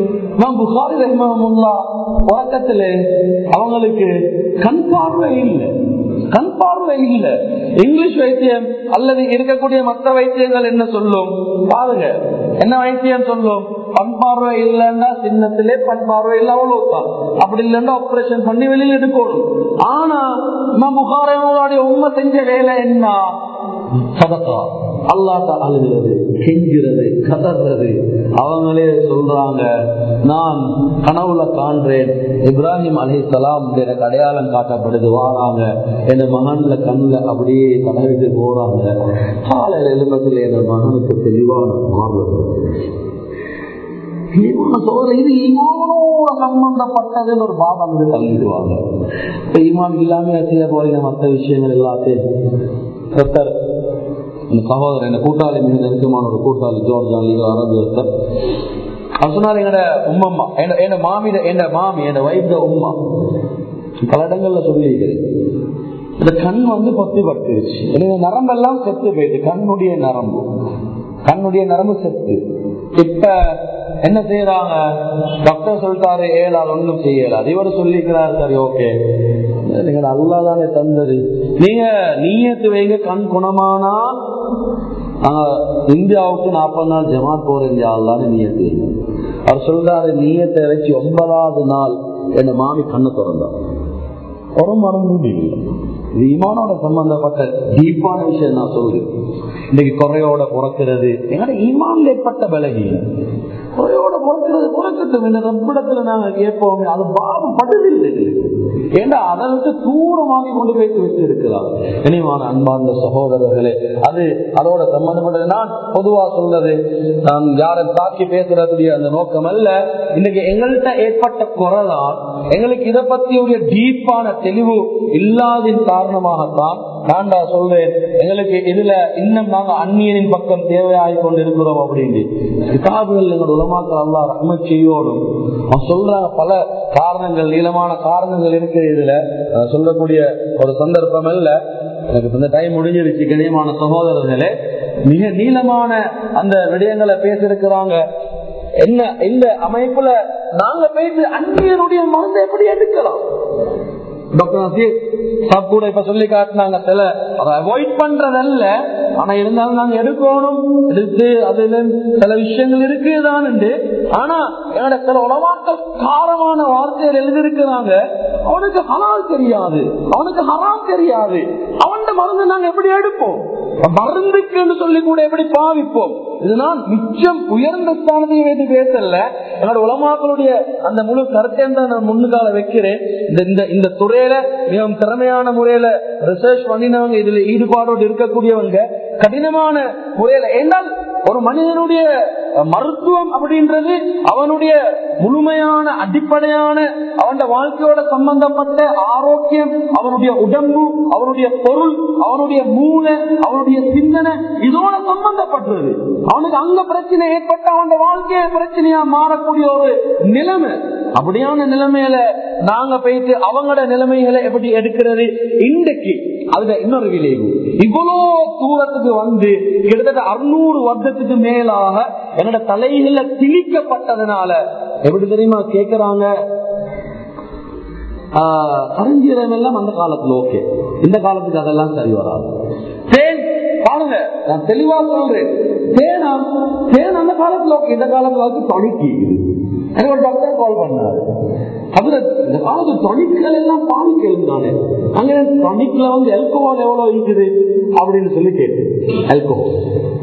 புகாரி ரஹ்மமுல்லா உறக்கத்துல அவங்களுக்கு கண் பார்வை இல்லை கண் பார்வை இல்ல இங்கிலீஷ் வைத்தியம் அல்லது இருக்கக்கூடிய மற்ற வைத்தியங்கள் என்ன சொல்லும் பாருங்க என்ன வைத்தியம் சொல்லும் பண் பார்வை இல்லைன்னா சின்னத்திலே பண் பார்வை இல்லை அவ்வளவுதான் அப்படி இல்லைன்னா ஆபரேஷன் பண்ணி வெளியில் எடுக்கணும் ஆனா புகாரனுடைய உண்மை செஞ்ச வேலை என்ன சதக்கா அல்லாட்ட அழுகிறது கெஞ்சுறது கதறது அவங்களே சொல்றாங்க நான் கனவுல காண்றேன் இப்ராஹிம் அலி சலாம் எனக்கு அடையாளம் காட்டப்படுது வாராங்க என் மகன்ல கண்ணுல அப்படியே தடவிட்டு போறாங்க காலையில் எழுபத்தில் என் மகனுக்கு தெளிவான மாறுதல் இது ஈமானோட சம்பந்தப்பட்டதுன்னு ஒரு பாதம் வந்து தள்ளிடுவாங்க இப்ப ஈமான் இல்லாம செய்ய போறீங்க மற்ற விஷயங்கள் எல்லாத்தையும் ஒருத்தர் இந்த சகோதரர் என்ன கூட்டாளி மிக நெருக்கமான ஒரு கூட்டாளி ஜோர்ஜ் அலி அரபு ஒருத்தர் அவர் சொன்னார் என்னோட உம்மம்மா என்ன மாமி என்ன மாமி என்ன வைத்த உம்மா பல இடங்கள்ல சொல்லியிருக்கிறேன் இந்த கண் வந்து பொத்தி பட்டுருச்சு எனக்கு நரம்பெல்லாம் செத்து போயிட்டு கண்ணுடைய நரம்பு கண்ணுடைய நரம்பு செத்து இப்ப என்ன செய்யறாங்க டாக்டர் சொல்லிட்டாரு ஏழால் ஒன்றும் செய்யலாது இவர் சொல்லிக்கிறார் சரி ஓகே நீங்க அல்லாதானே தந்தது நீங்க நீயத்து வைங்க கண் குணமானா இந்தியாவுக்கு நாற்பது நாள் ஜமாத் போறேன் அல்லான்னு நீயத்து வைங்க அவர் சொல்றாரு நீயத்தை வச்சு ஒன்பதாவது நாள் என் மாமி கண்ணை திறந்தான் ஒரு மருந்தும் இல்லை இது ஈமானோட சம்பந்தப்பட்ட டீப்பான விஷயம் நான் சொல்றேன் இன்னைக்கு குறையோட பிறக்கிறது எங்கட ஈமான்ல ஏற்பட்ட பலகி குறையோட பிறக்கிறது பிறக்கட்டும் இந்த ரப்பிடத்துல நாங்க கேட்போமே அது பாவம் படுதில்லை ஏன்னா அதை விட்டு தூரமாக கொண்டு போய் வச்சு இருக்கிறார் இனிமான அன்பார்ந்த சகோதரர்களே அது அதோட சம்பந்தப்பட்டது நான் பொதுவா சொல்றது நான் யாரை தாக்கி பேசுறதுடைய அந்த நோக்கம் அல்ல இன்னைக்கு எங்கள்கிட்ட ஏற்பட்ட குறைதான் எங்களுக்கு இதை பத்தியுடைய டீப்பான தெளிவு இல்லாதின் காரணமாகத்தான் நான் தான் சொல்றேன் எங்களுக்கு இதுல இன்னும் நாங்க அந்நியனின் பக்கம் தேவையாகி கொண்டு இருக்கிறோம் அப்படின்னு கிதாபுகள் எங்களோட உலமாக்கள் அல்லா ரஹ்ம செய்யோடும் அவன் சொல்றாங்க பல காரணங்கள் நீளமான காரணங்கள் இருக்கு இதுல நான் சொல்லக்கூடிய ஒரு சந்தர்ப்பம் அல்ல எனக்கு இந்த டைம் முடிஞ்சிருச்சு கணியமான சகோதரர்களே மிக நீளமான அந்த விடயங்களை பேசியிருக்கிறாங்க என்ன இந்த அமைப்புல நாங்க போயிட்டு அந்நியனுடைய மருந்தை எப்படி எடுக்கலாம் டாக்டர் நசீர் சாப் கூட இப்ப சொல்லி காட்டினாங்க சில அதை அவாய்ட் பண்றதல்ல ஆனா இருந்தாலும் நாங்க எடுக்கணும் எடுத்து அதுல சில விஷயங்கள் இருக்குதான் ஆனா என்னோட சில உலமாக்கள் காரமான வார்த்தைகள் எழுதியிருக்கிறாங்க அவனுக்கு ஹலால் தெரியாது அவனுக்கு ஹராம் தெரியாது அவன் மருந்து நாங்க எப்படி எடுப்போம் மருந்துக்கு சொல்லி கூட எப்படி பாவிப்போம் இதுதான் மிச்சம் உயர்ந்த ஸ்தானத்தையும் வைத்து பேசல என்னோட உலமாக்களுடைய அந்த முழு கருத்தை தான் நான் முன்னுக்கால வைக்கிறேன் இந்த இந்த இந்த துறையில மிகவும் திறமையான முறையில ரிசர்ச் பண்ணினவங்க இதுல ஈடுபாடோடு இருக்கக்கூடியவங்க கடினமான முறையில ஏனால் ஒரு மனிதனுடைய மருத்துவம் அப்படின்றது அவனுடைய முழுமையான அடிப்படையான அவனுடைய வாழ்க்கையோட சம்பந்தப்பட்ட ஆரோக்கியம் அவனுடைய உடம்பு அவனுடைய பொருள் அவனுடைய மூளை அவனுடைய சிந்தனை இதோட சம்பந்தப்பட்டது அவனுக்கு அங்க பிரச்சனை ஏற்பட்ட அவனுடைய வாழ்க்கைய பிரச்சனையா மாறக்கூடிய ஒரு நிலைமை அப்படியான நிலைமையில நாங்க போயிட்டு அவங்களோட நிலைமைகளை எப்படி எடுக்கிறது இன்றைக்கு அதுல இன்னொரு விளைவு இவ்வளோ தூரத்துக்கு வந்து கிட்டத்தட்ட அறுநூறு வருடத்துக்கு மேலாக என்னோட தலையில திணிக்கப்பட்டதுனால எப்படி தெரியுமா கேக்குறாங்க கருஞ்சீரம் எல்லாம் அந்த காலத்துல ஓகே இந்த காலத்துக்கு அதெல்லாம் சரி வராது தேன் பாருங்க நான் தெளிவா சொல்றேன் தேனா தேன் அந்த காலத்துல ஓகே இந்த காலத்துல வந்து தொலைக்கி எனக்கு ஒரு டாக்டர் கால் பண்ணாரு அதுல இந்த காலத்து தொனிக்கள் எல்லாம் பாவிக்கல் தானே அங்க தொனிக்ல வந்து எல்கோஹால் எவ்வளவு இருக்குது அப்படின்னு சொல்லி கேட்டு எல்கோஹால்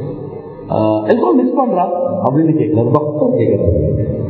எல்கோஹால் மிஸ் பண்றா அப்படின்னு கேட்கிறாரு டாக்டர் கேட்கிறாரு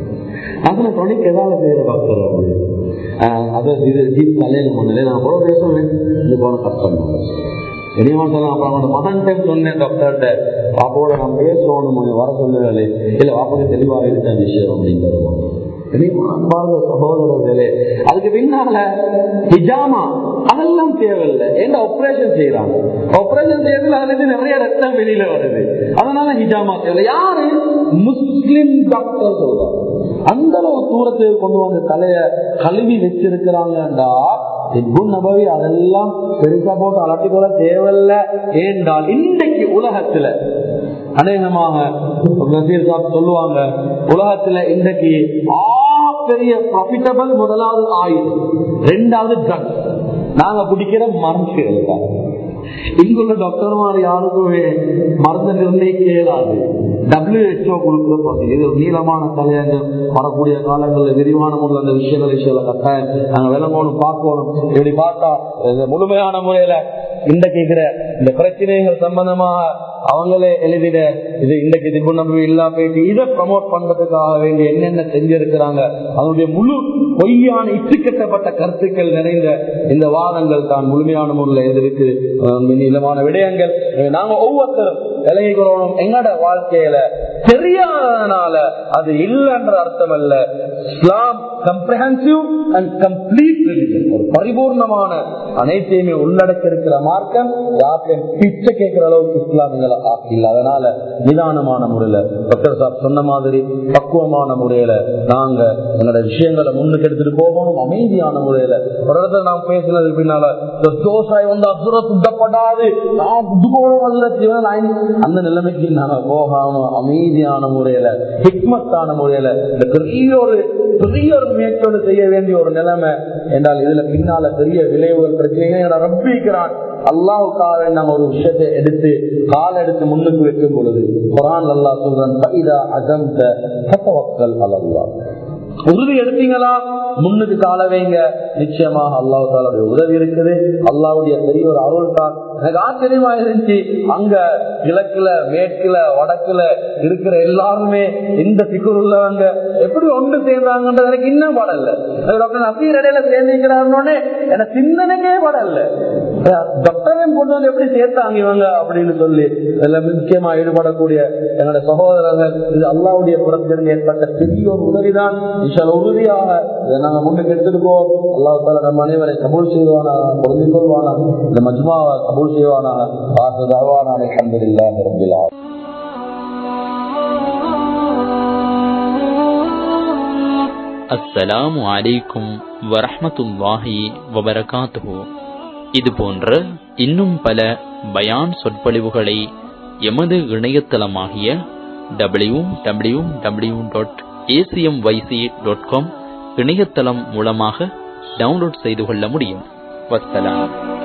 அதுல தொனிக்கு எதாவது செய்யற டாக்டர் அப்படின்னு அது இது ஜீப் தலையில முன்னே நான் கூட பேசுவேன் இந்த போன கட் பண்ணுவேன் பெரியவன் சொன்னா அப்புறம் மதன் டைம் சொன்னேன் டாக்டர்கிட்ட பாப்போட நான் பேசணும் வர சொல்லுவேன் இல்ல பாப்பாக்கு தெளிவாக இருக்க விஷயம் அப்படிங்கிறது அன்பார்ந்த சகோதரர்களே அதுக்கு பின்னால ஹிஜாமா அதெல்லாம் தேவையில்லை ஏன்னா ஆபரேஷன் செய்யறாங்க ஆபரேஷன் செய்யறதுல அதுல இருந்து நிறைய ரத்தம் வெளியில வருது அதனால ஹிஜாமா தேவை யாரு முஸ்லிம் டாக்டர் சொல்றாங்க அந்த அளவு தூரத்துக்கு கொண்டு வந்து தலைய கழுவி வச்சிருக்கிறாங்கடா நபவி அதெல்லாம் பெருசா போட்டு அலட்டி போல தேவையில்ல ஏண்டால் இன்றைக்கு உலகத்துல அநேகமாக சொல்லுவாங்க உலகத்துல இன்றைக்கு பெரிய ப்ராஃபிட்டபிள் முதலாவது ஆயுதம் ரெண்டாவது ட்ரக்ஸ் நாங்க குடிக்கிற மருந்து இங்குள்ள டாக்டர்மார் யாருக்குமே மருந்து நிர்ணயிக்க இயலாது டபிள்யூஹெச்ஓ கொடுக்கிற இது நீளமான தலையங்கம் வரக்கூடிய காலங்களில் விரிவான முறையில் அந்த விஷயங்கள் விஷயங்களை கட்டாயம் நாங்க விளங்கணும் பார்க்கணும் இப்படி பார்த்தா முழுமையான முறையில இந்த கேட்கிற இந்த பிரச்சனைகள் சம்பந்தமாக அவங்களே எழுதிட இது இன்றைக்கு திப்பு நம்பி இல்லா போயிட்டு இதை ப்ரமோட் பண்றதுக்காக வேண்டி என்னென்ன செஞ்சிருக்கிறாங்க அதனுடைய முழு பொய்யான இட்டுக்கட்டப்பட்ட கருத்துக்கள் நிறைந்த இந்த வாதங்கள் தான் முழுமையான முறையில் எதிர்க்கு நீளமான விடயங்கள் நாங்க ஒவ்வொருத்தரும் விலகிக்கிறோம் எங்கட வாழ்க்கையில தெரியாததுனால அது இல்லைன்ற அர்த்தம் அல்ல Islam comprehensive and complete religion ஒரு பரிபூர்ணமான அனைத்தையுமே உள்ளடக்க இருக்கிற மார்க்கம் யாருக்கும் பிச்சை கேட்கிற அளவுக்கு இஸ்லாம் எங்களை ஆக்கில்ல அதனால நிதானமான முறையில டாக்டர் சாப் சொன்ன மாதிரி பக்குவமான முறையில நாங்க எங்களோட விஷயங்களை முன்னுக்கு எடுத்துட்டு போகணும் அமைதியான முறையில ஒரு இடத்துல நாம் பேசினதுக்கு பின்னால இந்த தோசாய் வந்து அசுர துட்டப்படாது நான் புதுகோணம் அந்த நிலைமைக்கு நாம போகாம அமைதியான முறையில ஹிக்மத்தான முறையில இந்த பெரிய ஒரு பெரிய ஒரு முயற்சியோடு செய்ய வேண்டிய ஒரு நிலைமை என்றால் இதுல பின்னால பெரிய விளைவுகள் பிரச்சனைகள் ரப்பிக்கிறான் அல்லாவுக்காக நம்ம ஒரு விஷயத்தை எடுத்து கால் எடுத்து முன்னுக்கு வைக்கும் பொழுது குரான் அல்லா சொல்றான் அஜந்த அல்லா உறுதி எடுத்தீங்களா முன்னுக்கு கால வைங்க நிச்சயமாக அல்லாஹாலுடைய உதவி இருக்குது அல்லாவுடைய பெரிய ஒரு அருள் தான் எனக்கு ஆச்சரியமா இருந்துச்சு அங்க கிழக்குல மேற்குல வடக்குல இருக்கிற எல்லாருமே இந்த சிக்கல் உள்ளவங்க எப்படி ஒன்று சேர்ந்தாங்கன்றது எனக்கு இன்னும் படல டாக்டர் நசீர் இடையில சேர்ந்திருக்கிறாருன்னே எனக்கு சிந்தனைக்கே படல டாக்டரையும் கொண்டு வந்து எப்படி சேர்த்தாங்க இவங்க அப்படின்னு சொல்லி இதுல முக்கியமா ஈடுபடக்கூடிய என்னோட சகோதரர்கள் இது அல்லாவுடைய புறத்திலிருந்து ஏற்பட்ட பெரிய ஒரு உதவிதான் விஷால் உறுதியாக இதை நாங்க முன்னுக்கு எடுத்துட்டு போவோம் அல்லாஹால நம்ம அனைவரை கபூல் செய்வானா பொருந்திக் கொள்வானா இந்த மஜ்மாவை கபூல் செய்வானா ஆசதாவானா அலமதுல்லாஹி ரபில் ஆலமீன் அஸ்ஸலாமு அலைக்கும் வரஹ்மத்துல்லாஹி வபரகாத்துஹு இது போன்ற இன்னும் பல பயான் சொற்பொழிவுகளை எமது இணையதளமாகிய W W W dot ACM YC dot com இணையதளம் மூலமாக டவுன்லோட் செய்து கொள்ள முடியும் வஸ்ஸலாம்